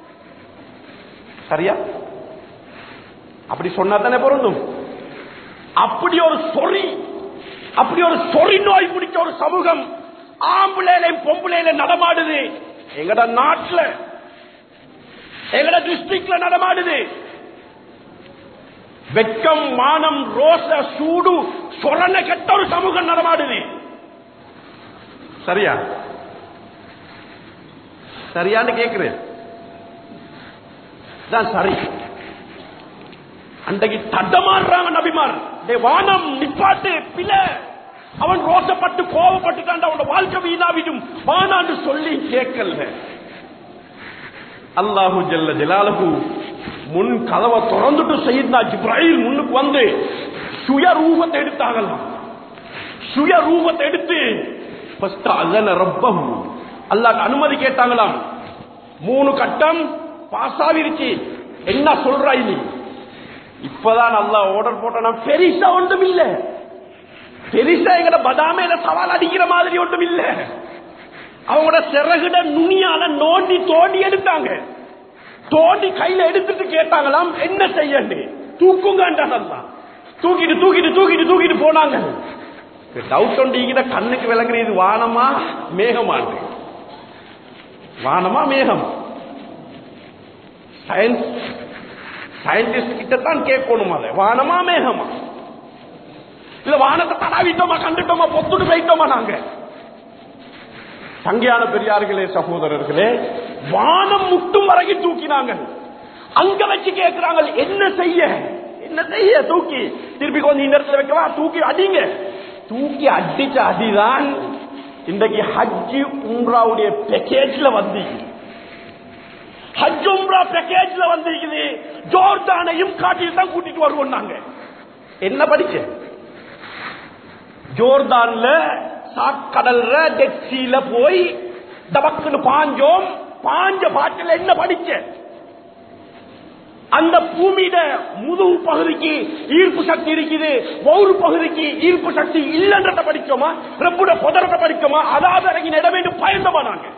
சரியா அப்படி சொன்னா தானே பொருந்தும் அப்படி ஒரு சொறி அப்படி ஒரு சொறி நோய் பிடிச்ச ஒரு சமூகம் ஆம்புலேலையும் பொம்புலேல நடமாடுது எங்கட நாட்டுல எங்கட டிஸ்ட்ரிக்ட்ல நடமாடுது வெக்கம் மானம் ரோச சூடு சொரண கெட்ட ஒரு சமூகம் நடமாடுது சரியா சரியான்னு கேக்குறேன் தான் சரி அன்றைக்கு தட்டமாடுறாங்க நபிமார் டேய் வானம் நிப்பாட்டு பில அவன் ரோசப்பட்டு கோவப்பட்டுட்டான் அவனோட வாழ்க்கை வீணாவிடும் வானான்னு சொல்லி கேட்கல அல்லாஹு ஜல்ல ஜலாலுஹு முன் கதவை திறந்துட்டு செய்தா ஜிப்ராஹிம் முன்னுக்கு வந்து சுய ரூபத்தை எடுத்தாங்களாம் சுய ரூபத்தை எடுத்து ஃபர்ஸ்ட் அசன ரப்பம் அல்லாஹ் அனுமதி கேட்டாங்களாம் மூணு கட்டம் பாஸ் ஆகிருச்சு என்ன சொல்றாய் நீ இப்பதான் நல்லா ஆர்டர் போட்டா பெரிசா ஒன்றும் இல்ல பெரிசா எங்கட பதாமையில சவால் அடிக்கிற மாதிரி ஒன்றும் இல்ல அவங்களோட சிறகுட நுனியால நோண்டி தோண்டி எடுத்தாங்க தோண்டி கையில எடுத்துட்டு கேட்டாங்களாம் என்ன செய்யண்டு தூக்குங்கன்றாங்க தூக்கிட்டு தூக்கிட்டு தூக்கிட்டு தூக்கிட்டு போனாங்க டவுட் ஒண்டிக்கிட்ட கண்ணுக்கு விளங்குற இது வானமா மேகமாண்டு வானமா மேகம் சயின்ஸ் சயின்டிஸ்ட் கிட்ட தான் கேட்கணும் அதை வானமா மேகமா இல்ல வானத்தை தடாவிட்டோமா கண்டுட்டோமா பொத்துட்டு போயிட்டோமா நாங்க சங்கையான பெரியார்களே சகோதரர்களே வானம் முட்டும் வரைக்கும் தூக்கினாங்க அங்க வச்சு கேட்கிறாங்க என்ன செய்ய என்ன செய்ய தூக்கி திருப்பி கொஞ்சம் இந்த இடத்துல வைக்கவா தூக்கி அடிங்க தூக்கி அடிச்ச அடிதான் இன்றைக்கு ஹஜ்ஜி உம்ராவுடைய பேக்கேஜ்ல வந்தீங்க ஹஜ் உம்ரா பேக்கேஜ்ல வந்திருக்குது ஜோர்தானையும் காட்டில் தான் கூட்டிட்டு வருவோம் நாங்க என்ன படிச்ச ஜோர்தான்ல சாக்கடல்ல டெக்ஸில போய் டபக்குன்னு பாஞ்சோம் பாஞ்ச பாட்டில் என்ன படிச்ச அந்த பூமியிட முதுகு பகுதிக்கு ஈர்ப்பு சக்தி இருக்குது ஒவ்வொரு பகுதிக்கு ஈர்ப்பு சக்தி இல்லைன்றத படிச்சோமா ரப்புட புதரத்தை படிச்சோமா அதாவது இறங்கி நட வேண்டும் பயந்தமா நாங்க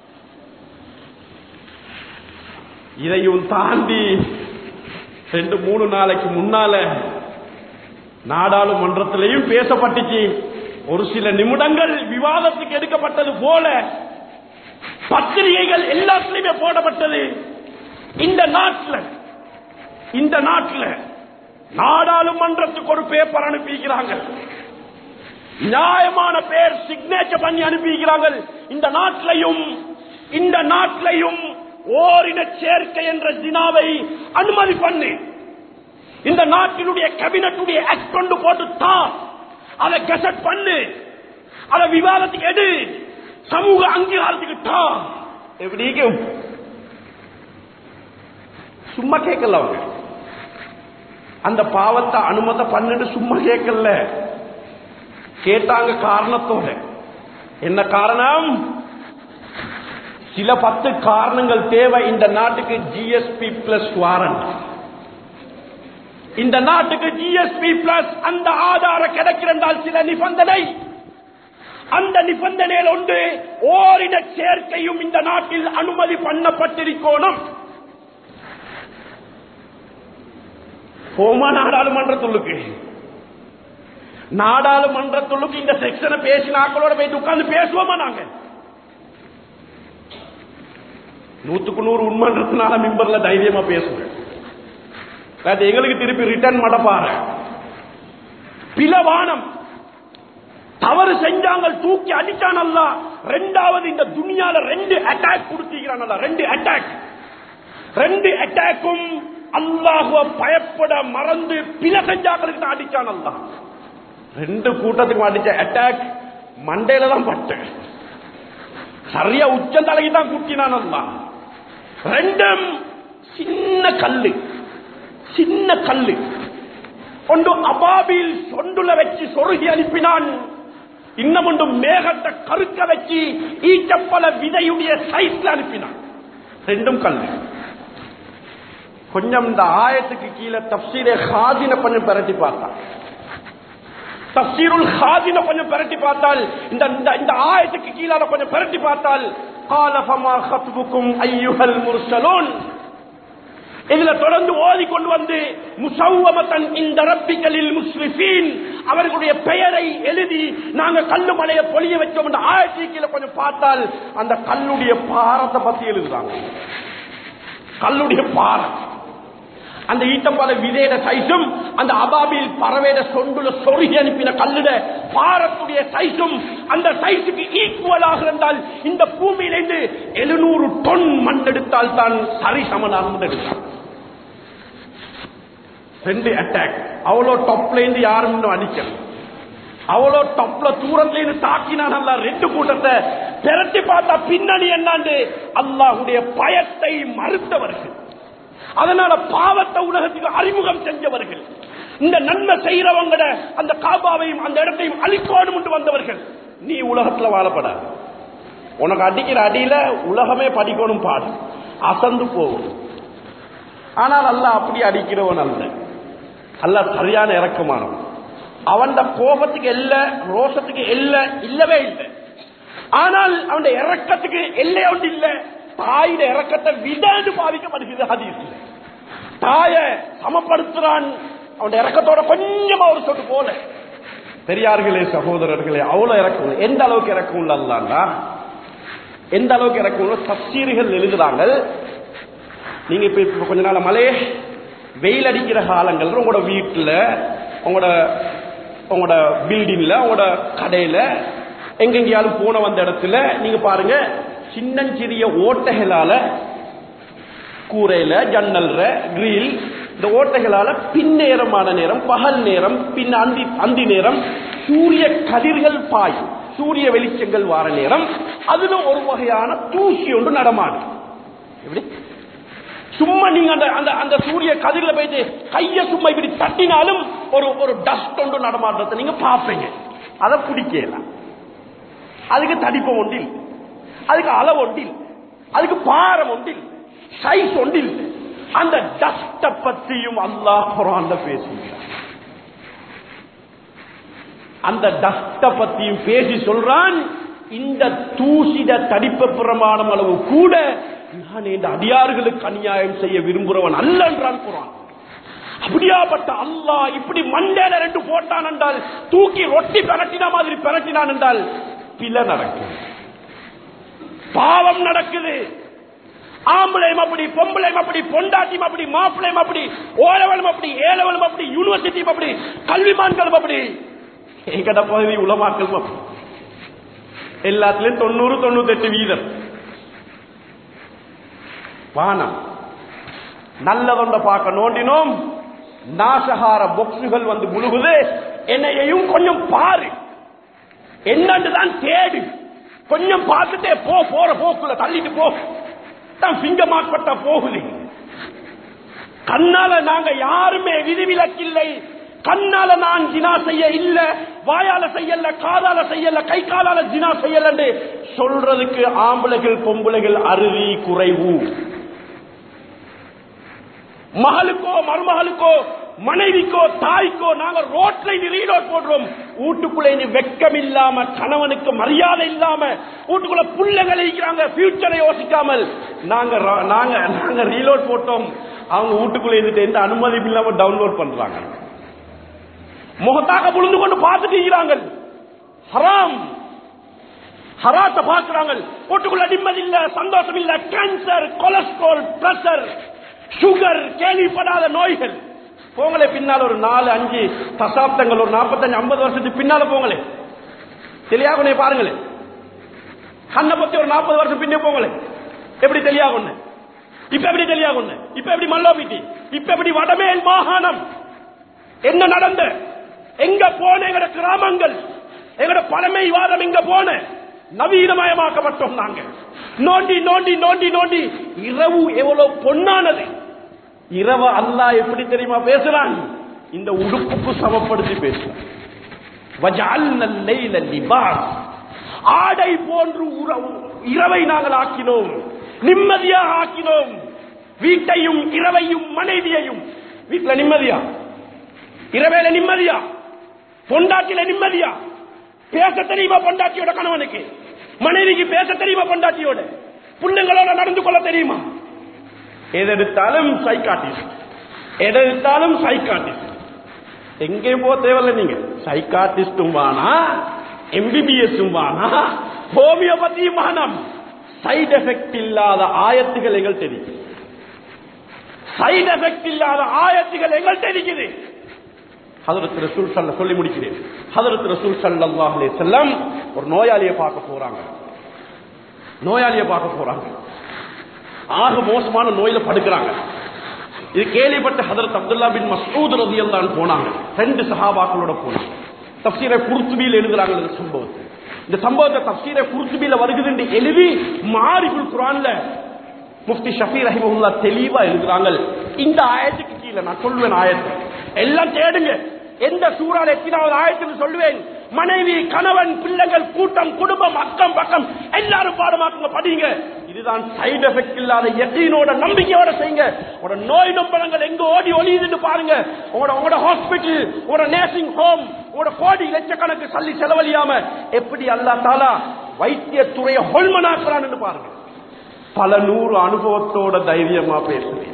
இதையும் தாண்டி ரெண்டு மூணு நாளைக்கு முன்னால நாடாளுமன்றத்திலையும் பேசப்பட்டுச்சு ஒரு சில நிமிடங்கள் விவாதத்துக்கு எடுக்கப்பட்டது போல பத்திரிகைகள் எல்லாத்திலுமே போடப்பட்டது இந்த நாட்டில் இந்த நாட்டில் நாடாளுமன்றத்துக்கு ஒரு பேப்பர் அனுப்பிக்கிறாங்க நியாயமான பேர் சிக்னேச்சர் பண்ணி அனுப்பிக்கிறாங்க இந்த நாட்டிலையும் இந்த நாட்டிலையும் ஓரின சேர்க்கை என்ற ஜினாவை அனுமதி பண்ணு இந்த நாட்டினுடைய கேபினட்டுடைய ஆக்ட் கொண்டு போட்டு தா அதை கெசட் பண்ணு அதை விவாதத்துக்கு எடு சமூக அங்கீகாரத்துக்கு தா எப்படி இருக்கும்? சும்மா கேட்கல அவங்க அந்த பாவத்தை அனுமதி பண்ணிட்டு சும்மா கேட்கல கேட்டாங்க காரணத்தோட என்ன காரணம் சில பத்து காரணங்கள் தேவை இந்த நாட்டுக்கு ஜிஎஸ்பி பிளஸ் வாரண்ட் இந்த நாட்டுக்கு ஜிஎஸ்பி பிளஸ் அந்த ஆதாரம் கிடைக்கிறதால் சில நிபந்தனை அந்த நிபந்தனையில் ஒன்று ஓரிட சேர்க்கையும் இந்த நாட்டில் அனுமதி பண்ணப்பட்டிருக்கணும் போமா நாடாளுமன்றத்துள்ளுக்கு நாடாளுமன்றத்துள்ளுக்கு இந்த செக்ஷனை பேசின ஆக்களோட போய் உட்கார்ந்து பேசுவோமா நாங்க நூத்துக்கு நூறு உண்மைன்றதுனால மிம்பர்ல தைரியமா பேசுவேன் அது எங்களுக்கு திருப்பி ரிட்டர்ன் மடப்பாரு பிளவானம் தவறு செஞ்சாங்க தூக்கி அடிச்சான் அல்ல ரெண்டாவது இந்த துனியால ரெண்டு அட்டாக் கொடுத்திருக்கிறான் ரெண்டு அட்டாக் ரெண்டு அட்டாக்கும் அல்லாஹுவ பயப்பட மறந்து பில செஞ்சாக்களுக்கு தான் அடிச்சான் அல்ல ரெண்டு கூட்டத்துக்கும் அடிச்ச அட்டாக் மண்டையில தான் பட்டேன் சரியா உச்சந்தலைக்கு தான் குட்டினான் அல்ல ரெண்டும் சின்ன கல்லு சின்ன கல்லு ஒன்று அபாபில் சொண்டுல வச்சு சொருகி அனுப்பினான் இன்னும் ஒன்று மேகத்தை கருக்க வச்சு ஈச்சப்பல விதையுடைய சைஸ்ல அனுப்பினான் ரெண்டும் கல்லு கொஞ்சம் இந்த ஆயத்துக்கு கீழே தப்சீரே ஹாதின கொஞ்சம் பிரட்டி பார்த்தான் தப்சீருல் ஹாதின கொஞ்சம் பிரட்டி பார்த்தால் இந்த இந்த- இந்த ஆயத்துக்கு கீழால கொஞ்சம் பிரட்டி பார்த்தால் قال فما خطبكم ايها المرسلون இதுல தொடர்ந்து ஓதி கொண்டு வந்து முசவ்வமத்தன் இந்த ரப்பிகளில் முஸ்லிஃபீன் அவர்களுடைய பெயரை எழுதி நாங்க கல்லு மலையை பொழிய வச்சோம் என்ற ஆயிரத்தி கீழே கொஞ்சம் பார்த்தால் அந்த கல்லுடைய பாரத்தை பத்தி எழுதுறாங்க கல்லுடைய பாரம் அந்த ஈட்டப்பால விதையிட சைஸும் அந்த அபாபில் பறவையிட சொண்டுல சொருகி அனுப்பின கல்லுட பாரத்துடைய சைஸும் அந்த சைஸுக்கு ஈக்குவலாக இருந்தால் இந்த பூமியிலிருந்து எழுநூறு டொன் மண் எடுத்தால் தான் சரி சமனாக எடுத்தார் ரெண்டு அட்டாக் அவ்வளோ டொப்ல இருந்து யாரும் இன்னும் அடிக்கல அவ்வளோ டொப்ல தூரத்துல இருந்து தாக்கினான் ரெண்டு கூட்டத்தை திரட்டி பார்த்தா பின்னணி என்னாண்டு அல்லாஹுடைய பயத்தை மறுத்தவர்கள் அதனால பாவத்தை உலகத்துக்கு அறிமுகம் செஞ்சவர்கள் இந்த நன்மை செய்யறவங்கட அந்த காபாவையும் அந்த இடத்தையும் அழிக்கோடும் என்று வந்தவர்கள் நீ உலகத்துல வாழப்படாது உனக்கு அடிக்கிற அடியில உலகமே படிக்கணும் பாடு அசந்து போகும் ஆனால் அல்ல அப்படி அடிக்கிறவன் அல்ல அல்ல சரியான இறக்கமானவன் அவன் கோபத்துக்கு எல்ல ரோஷத்துக்கு எல்ல இல்லவே இல்லை ஆனால் அவன் இறக்கத்துக்கு எல்லை ஒன்று இல்ல தாயிட இறக்கத்தை விடாது பாதிக்கப்படுகிறது ஹதீஸ்ல தாய சமப்படுத்துறான் அவன் இறக்கத்தோட கொஞ்சமா ஒரு சொட்டு போல பெரியார்களே சகோதரர்களே அவ்வளவு இறக்கம் எந்த அளவுக்கு இறக்கம் உள்ள அல்லாண்டா எந்த அளவுக்கு இறக்கம் உள்ள தப்சீர்கள் எழுதுறாங்க நீங்க இப்ப இப்ப கொஞ்ச நாள் மழையே வெயில் அடிக்கிற காலங்கள் உங்களோட வீட்டுல உங்களோட உங்களோட பில்டிங்ல உங்களோட கடையில எங்கெங்கேயாலும் போன வந்த இடத்துல நீங்க பாருங்க சின்னஞ்சிறிய ஓட்டைகளால கூரையில ஜன்னல்ற கிரில் இந்த ஓட்டைகளால பின்னேரமான நேரம் பகல் நேரம் பின் அந்தி அந்தி நேரம் சூரிய கதிர்கள் பாயும் சூரிய வெளிச்சங்கள் வார நேரம் அதுல ஒரு வகையான தூசி ஒன்று நடமாடும் எப்படி சும்மா நீங்க அந்த அந்த அந்த சூரிய கதிரில போயிட்டு கைய சும்மா இப்படி தட்டினாலும் ஒரு ஒரு டஸ்ட் ஒன்று நடமாடுறத நீங்க பார்ப்பீங்க அதை பிடிக்கலாம் அதுக்கு தடிப்பம் ஒன்றில் அதுக்கு அளவு ஒன்றில் அதுக்கு பாரம் ஒன்றில் சைஸ் ஒன்றில் அந்த டஸ்ட பத்தியும் அல்லாஹ் குரான்ல பேசுகிறார் அந்த டஸ்ட பத்தியும் பேசி சொல்றான் இந்த தூசிட தடிப்ப பிரமாணம் அளவு கூட நான் இந்த அடியார்களுக்கு அநியாயம் செய்ய விரும்புகிறவன் அல்ல என்றான் குரான் அப்படியாப்பட்ட அல்லாஹ் இப்படி மண்டையில ரெண்டு போட்டான் என்றால் தூக்கி ரொட்டி பிரட்டின மாதிரி பிரட்டினான் என்றால் பில நடக்கும் பாவம் நடக்குது ஆம்பளையும் அப்படி பொம்பளையும் அப்படி பொண்டாட்டியும் அப்படி மாப்பிளையும் அப்படி ஓலவனும் அப்படி ஏலவனும் அப்படி யூனிவர்சிட்டியும் அப்படி கல்விமான்களும் அப்படி எங்கட பகுதி உலமாக்களும் அப்படி எல்லாத்துலயும் தொண்ணூறு தொண்ணூத்தி எட்டு வீதம் வானம் நல்லதொண்ட பார்க்க நோண்டினோம் நாசகார பொக்ஸுகள் வந்து முழுகுது என்னையையும் கொஞ்சம் பாரு என்னன்னு தான் தேடு கொஞ்சம் பார்த்துட்டே போ போற போக்குல தள்ளிட்டு போ தான் ஃபிங்கர் மார்க் பட்டா போகுது கண்ணால நாங்க யாருமே விதிவிலக்கில்லை கண்ணால நான் ஜினா செய்ய இல்ல வாயால செய்யல காதால செய்யல கை காலால ஜினா செய்யல சொல்றதுக்கு ஆம்பளைகள் பொம்பளைகள் அருவி குறைவு மகளுக்கோ மருமகளுக்கோ மனைவிக்கோ தாய்க்கோ நாங்க ரோட்ல ரீலோட் போடுறோம் வீட்டுக்குள்ள இனி வெக்கம் இல்லாம கணவனுக்கு மரியாதை இல்லாம வீட்டுக்குள்ள புள்ளைகள் இருக்கிறாங்க ஃபியூச்சரை யோசிக்காமல் நாங்க ரா- நாங்க நாங்க ரீலோட் போட்டோம் அவங்க வீட்டுக்குள்ள இருந்துட்டு எந்த அனுமதியும் இல்லாம டவுன்லோட் பண்றாங்க முகத்தாக புழுந்து கொண்டு பார்த்துட்டு இருக்கிறாங்க ஹராம் ஹராத்த பார்க்கிறாங்க வீட்டுக்குள்ள நிம்மதி இல்ல சந்தோஷம் இல்ல கேன்சர் கொலஸ்ட்ரால் பிரஷர் சுகர் கேள்விப்படாத நோய்கள் போங்களே பின்னால் ஒரு நாலு அஞ்சு தசாப்தங்கள் ஒரு நாற்பத்தஞ்சு ஐம்பது வருஷத்துக்கு பின்னால போங்களே தெரியாகுனே பாருங்களே கண்ணை பத்தி ஒரு நாற்பது வருஷம் பின்னே போங்களே எப்படி தெரியாகுன்னு இப்ப எப்படி தெரியாகுன்னு இப்ப எப்படி மல்லோபிட்டி இப்ப எப்படி வடமேல் மாகாணம் என்ன நடந்த எங்க போன எங்கட கிராமங்கள் எங்கட பழமைவாதம் எங்க போன நவீனமயமாக்கப்பட்டோம் நாங்க நோண்டி நோண்டி நோண்டி நோண்டி இரவு எவ்வளவு பொன்னானது இரவு அல்லாஹ் எப்படி தெரியுமா பேசுறான் இந்த உடுப்புக்கு சமப்படுத்தி பேசுறான் வஜஅல்ன அல்லைல லிபாஸ். ஆடை போன்று உறவு- இரவை நாங்கள் ஆக்கினோம் நிம்மதியாக ஆக்கினோம் வீட்டையும் இரவையும் மனைவியையும் வீட்டுல நிம்மதியா இரவேல நிம்மதியா பொண்டாட்டில நிம்மதியா பேச தெரியுமா பொண்டாட்டியோட கணவனுக்கு மனைவிக்கு பேச தெரியுமா பொண்டாட்டியோட புள்ளைங்களோட நடந்து கொள்ள தெரியுமா எதெடுத்தாலும் சைக்காட்டிஸ்ட் எதெடுத்தாலும் சைக்காட்டிஸ்ட் எங்கேயும் போக தேவையில்ல நீங்க சைக்காட்டிஸ்டும் வானா எம்பிபிஎஸும் வானா ஹோமியோபதியும் வானம் சைடு எஃபெக்ட் இல்லாத ஆயத்துகள் எங்கள் தெரியும் சைடு எஃபெக்ட் இல்லாத ஆயத்துகள் எங்கள் தெரிக்குது ஹதரத் ரசூல் சல்ல சொல்லி முடிக்கிறேன் ஹதரத் ரசூல் ஸல்லல்லாஹு அலைஹி வஸல்லம் ஒரு நோயாளியை பார்க்க போறாங்க நோயாளியை பார்க்க போறாங்க ஆக மோசமான நோயில படுக்கிறாங்க இது கேள்விப்பட்ட ஹதரத் அப்துல்லா பின் மசூத் ரதியல்லான் போனாங்க ரெண்டு சஹாபாக்களோட போனாங்க தப்சீரை குருத்துபியில் எழுதுறாங்க இந்த சம்பவத்தை இந்த சம்பவத்தை தப்சீரை குருத்துபியில வருகுது என்று எழுதி மாறிகுல் குரான்ல முஃப்தி ஷஃபி ரஹிமஹுல்லா தெளிவா எழுதுறாங்க இந்த ஆயத்துக்கு கீழே நான் சொல்லுவேன் ஆயத்து எல்லாம் தேடுங்க எந்த சூறால எத்தனாவது ஆயத்துன்னு சொல்லுவேன் மனைவி கணவன் பிள்ளைகள் கூட்டம் குடும்பம் அக்கம் பக்கம் எல்லாரும் பாடமாக்குங்க படிங்க இதுதான் சைடு எஃபெக்ட் இல்லாத எத்தீனோட நம்பிக்கையோட செய்யுங்க உங்களோட நோய் நம்பலங்கள் எங்க ஓடி ஒளியுதுன்னு பாருங்க உங்களோட உங்களோட ஹாஸ்பிட்டல் உங்களோட நேசிங் ஹோம் உங்களோட கோடி லட்சக்கணக்கு சல்லி செலவழியாம எப்படி அல்லா தாலா வைத்தியத்துறையை ஹொல்மனாக்குறான்னு பாருங்க பல நூறு அனுபவத்தோட தைரியமா பேசுறேன்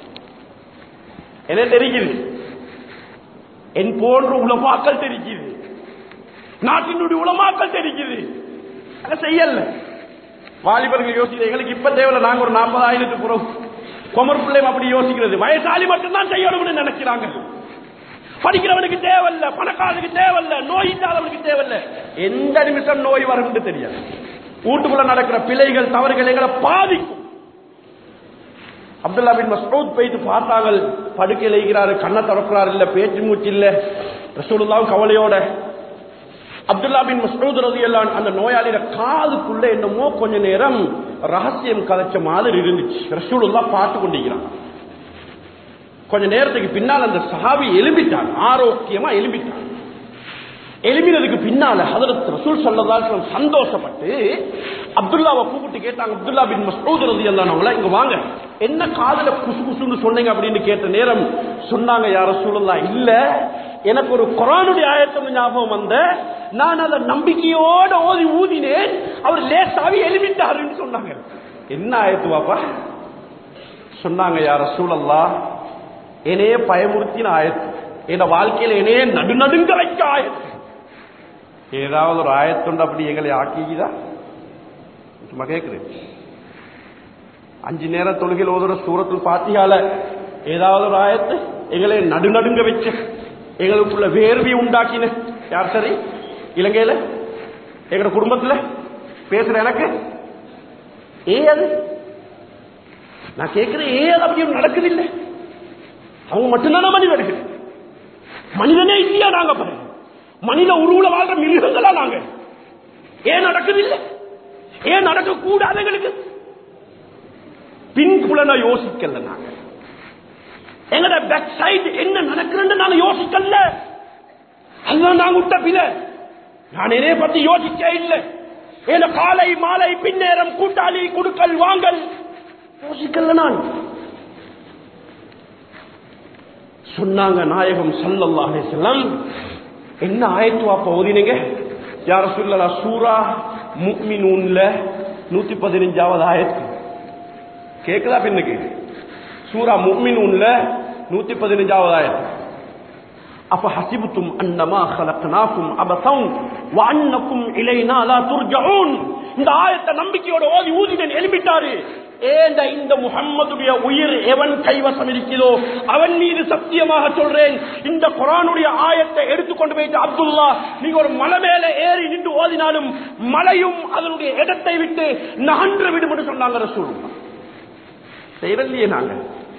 என்ன தெரிகிறது என் போன்ற உலமாக்கள் தெரிகிறது நாட்டினுடைய உலமாக்கள் தெரிகிறது அதை செய்யல வாலிபர்கள் யோசிக்கிறது எங்களுக்கு இப்ப தேவையில்ல நாங்க ஒரு நாற்பதாயிரத்துக்கு புறம் குமர் பிள்ளையும் அப்படி யோசிக்கிறது வயசாலி மட்டும்தான் செய்யணும்னு நினைக்கிறாங்க படிக்கிறவனுக்கு தேவையில்ல பணக்காரனுக்கு தேவையில்ல நோய் இல்லாதவனுக்கு தேவையில்ல எந்த நிமிஷம் நோய் வரும்னு தெரியாது வீட்டுக்குள்ள நடக்கிற பிழைகள் தவறுகள் எங்களை பாதிக்கும் அப்துல்லா பின் மஸ்ரூத் போயிட்டு பார்த்தாங்க படுக்கையில் இருக்கிறாரு கண்ணை திறக்கிறாரு இல்ல பேச்சு மூச்சு இல்ல ரசூலுல்லாவும் கவலையோட அப்துல்லா பின் மஸ்ரூத் ரதியல்லான் அந்த நோயாளியோட காதுக்குள்ள என்னமோ கொஞ்ச நேரம் ரகசியம் கதைச்ச மாதிரி இருந்துச்சு ரசூலுல்லா பார்த்து கொண்டிருக்கிறான் கொஞ்ச நேரத்துக்கு பின்னால் அந்த சஹாபி எலும்பிட்டான் ஆரோக்கியமா எலும்பிட்டான் எலும்பினதுக்கு பின்னால ஹதரத் ரசூல் சல்லல்லாஹு சந்தோஷப்பட்டு அப்துல்லாவை கூப்பிட்டு கேட்டாங்க அப்துல்லா பின் மஸ்ஊத் ரலியல்லாஹு அன்ஹு இங்க வாங்க என்ன காதுல குசு குசுன்னு சொன்னீங்க அப்படின்னு கேட்ட நேரம் சொன்னாங்க யார் ரசூலுல்லாஹ் இல்ல எனக்கு ஒரு குர்ஆனுடைய ஆயத்தம் ஞாபகம் வந்த நான் அதை நம்பிக்கையோட ஓதி ஊதினேன் அவர் லேசாவி எழுப்பிட்டாருன்னு சொன்னாங்க என்ன ஆயத்து பாப்பா சொன்னாங்க யார் ரசூலல்லாஹ் என்னையே பயமுறுத்தின ஆயத்து என் வாழ்க்கையில என்னையே நடுநடுங்க வைக்க ஆயத்து ஏதாவது ஒரு ஆயத்துண்டு அப்படி எங்களை ஆக்கிக்குதா சும்மா கேட்குறேன் அஞ்சு நேரம் தொழுகையில் ஓதுற சூரத்தில் பாத்தியால ஏதாவது ஒரு ஆயத்து எங்களை நடுநடுங்க வச்ச எங்களுக்குள்ள வேர்வை உண்டாக்கின யார் சரி இலங்கையில எங்க குடும்பத்துல பேசுற எனக்கு ஏ அது நான் கேட்கிறேன் ஏன் அப்படியும் நடக்குதில்லை அவங்க மட்டும்தானே மனிதர்கள் மனிதனே இல்லையா நாங்க பாருங்க மனித உருவுல வாழ்ற மிருகங்களா நாங்க ஏன் நடக்குதில்லை ஏன் நடக்க கூடாது எங்களுக்கு பின்புலனை யோசிக்கல நாங்க எங்கட பேக் சைடு என்ன நடக்குதுன்னு நாங்க யோசிக்கல அதுதான் நாங்க விட்ட பில நான் என்னைய பத்தி யோசிக்க இல்லை ஏன்னா காலை மாலை பின்னேரம் கூட்டாளி குடுக்கல் வாங்கல் யோசிக்கல நான் சொன்னாங்க நாயகம் சல்லல்லாஹு அலைஹி வஸல்லம் என்ன ஆயத்து அப்ப ஓதினீங்க யார சொல்லலா சூரா முக்மினூன்ல நூத்தி பதினஞ்சாவது ஆயத்து கேக்குதா பின்னுக்கு சூரா முக்மினூன்ல நூத்தி பதினஞ்சாவது ஆயத்து அப்ப ஹசிபுத்தும் அன்னமா ஹலக்னாக்கும் அபசம் வஅன்னக்கும் இலைனா லா துர்ஜஊன் இந்த ஆயத்தை நம்பிக்கையோட ஓதி ஊதினன் எழுப்பிட்டாரு ஏண்ட இந்த முகம்மதுடைய உயிர் எவன் கைவசம் இருக்கிறதோ அவன் மீது சத்தியமாக சொல்றேன் இந்த குரானுடைய ஆயத்தை எடுத்துக்கொண்டு போயிட்டு அப்துல்லா நீங்க ஒரு மலை மேல ஏறி நின்று ஓதினாலும் மலையும் அதனுடைய இடத்தை விட்டு நகன்று விடும் என்று சொன்னாங்க ரசூல் செய்யலையே நாங்க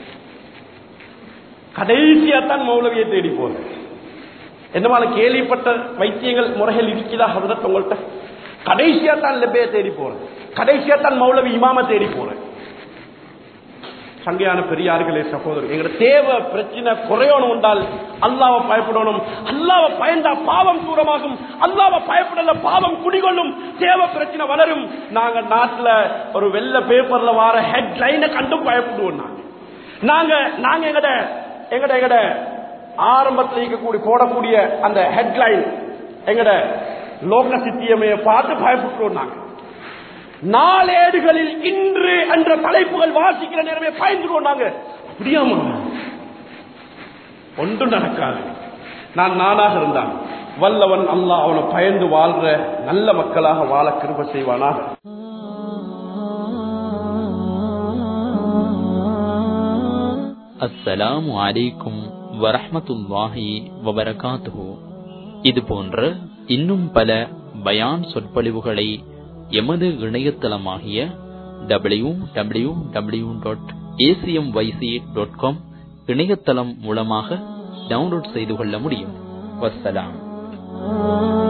கடைசியா தான் மௌலவியை தேடி போறேன் என்னமான கேள்விப்பட்ட வைத்தியங்கள் முறைகள் இருக்குதா ஹசரத் உங்கள்கிட்ட கடைசியா தான் லெப்பைய தேடி போறேன் கடைசியா தான் மௌலவி இமாம தேடி போறேன் சங்கையான பெரியார்களே சகோதரர் எங்க தேவை பிரச்சனை குறையணும் உண்டால் அல்லாவை பயப்படணும் அல்லாவை பயந்தா பாவம் தூரமாகும் அல்லாவை பயப்படல பாவம் குடிகொள்ளும் தேவை பிரச்சனை வளரும் நாங்க நாட்டுல ஒரு வெள்ள பேப்பர்ல வார ஹெட்லைனை கண்டும் பயப்படுவோம் நாங்க நாங்க நாங்க எங்கட எங்கட எங்கட ஆரம்பத்தில் இருக்கக்கூடிய போடக்கூடிய அந்த ஹெட்லைன் எங்கட லோக சித்தியமையை பார்த்து பயப்பட்டுருவோம் நாங்க நாளேடுகளில் இன்று என்ற தலைப்புகள் வாசிக்கிற நேரமே பயந்துருவோம் நாங்க அப்படியாமா ஒன்றும் நடக்காது நான் நானாக இருந்தான் வல்லவன் அல்லாஹ் அவனை பயந்து வாழ்ற நல்ல மக்களாக வாழ கிருப செய்வானாக அஸ்ஸலாமு அலைக்கும் வரஹ்மத்துல்லாஹி வபரகாத்துஹு இது போன்ற இன்னும் பல பயான் சொற்பொழிவுகளை எமது இணையதளமாகிய W W W dot ACM YC dot com இணையதளம் மூலமாக டவுன்லோட் செய்து கொள்ள முடியும் வஸ்ஸலாம்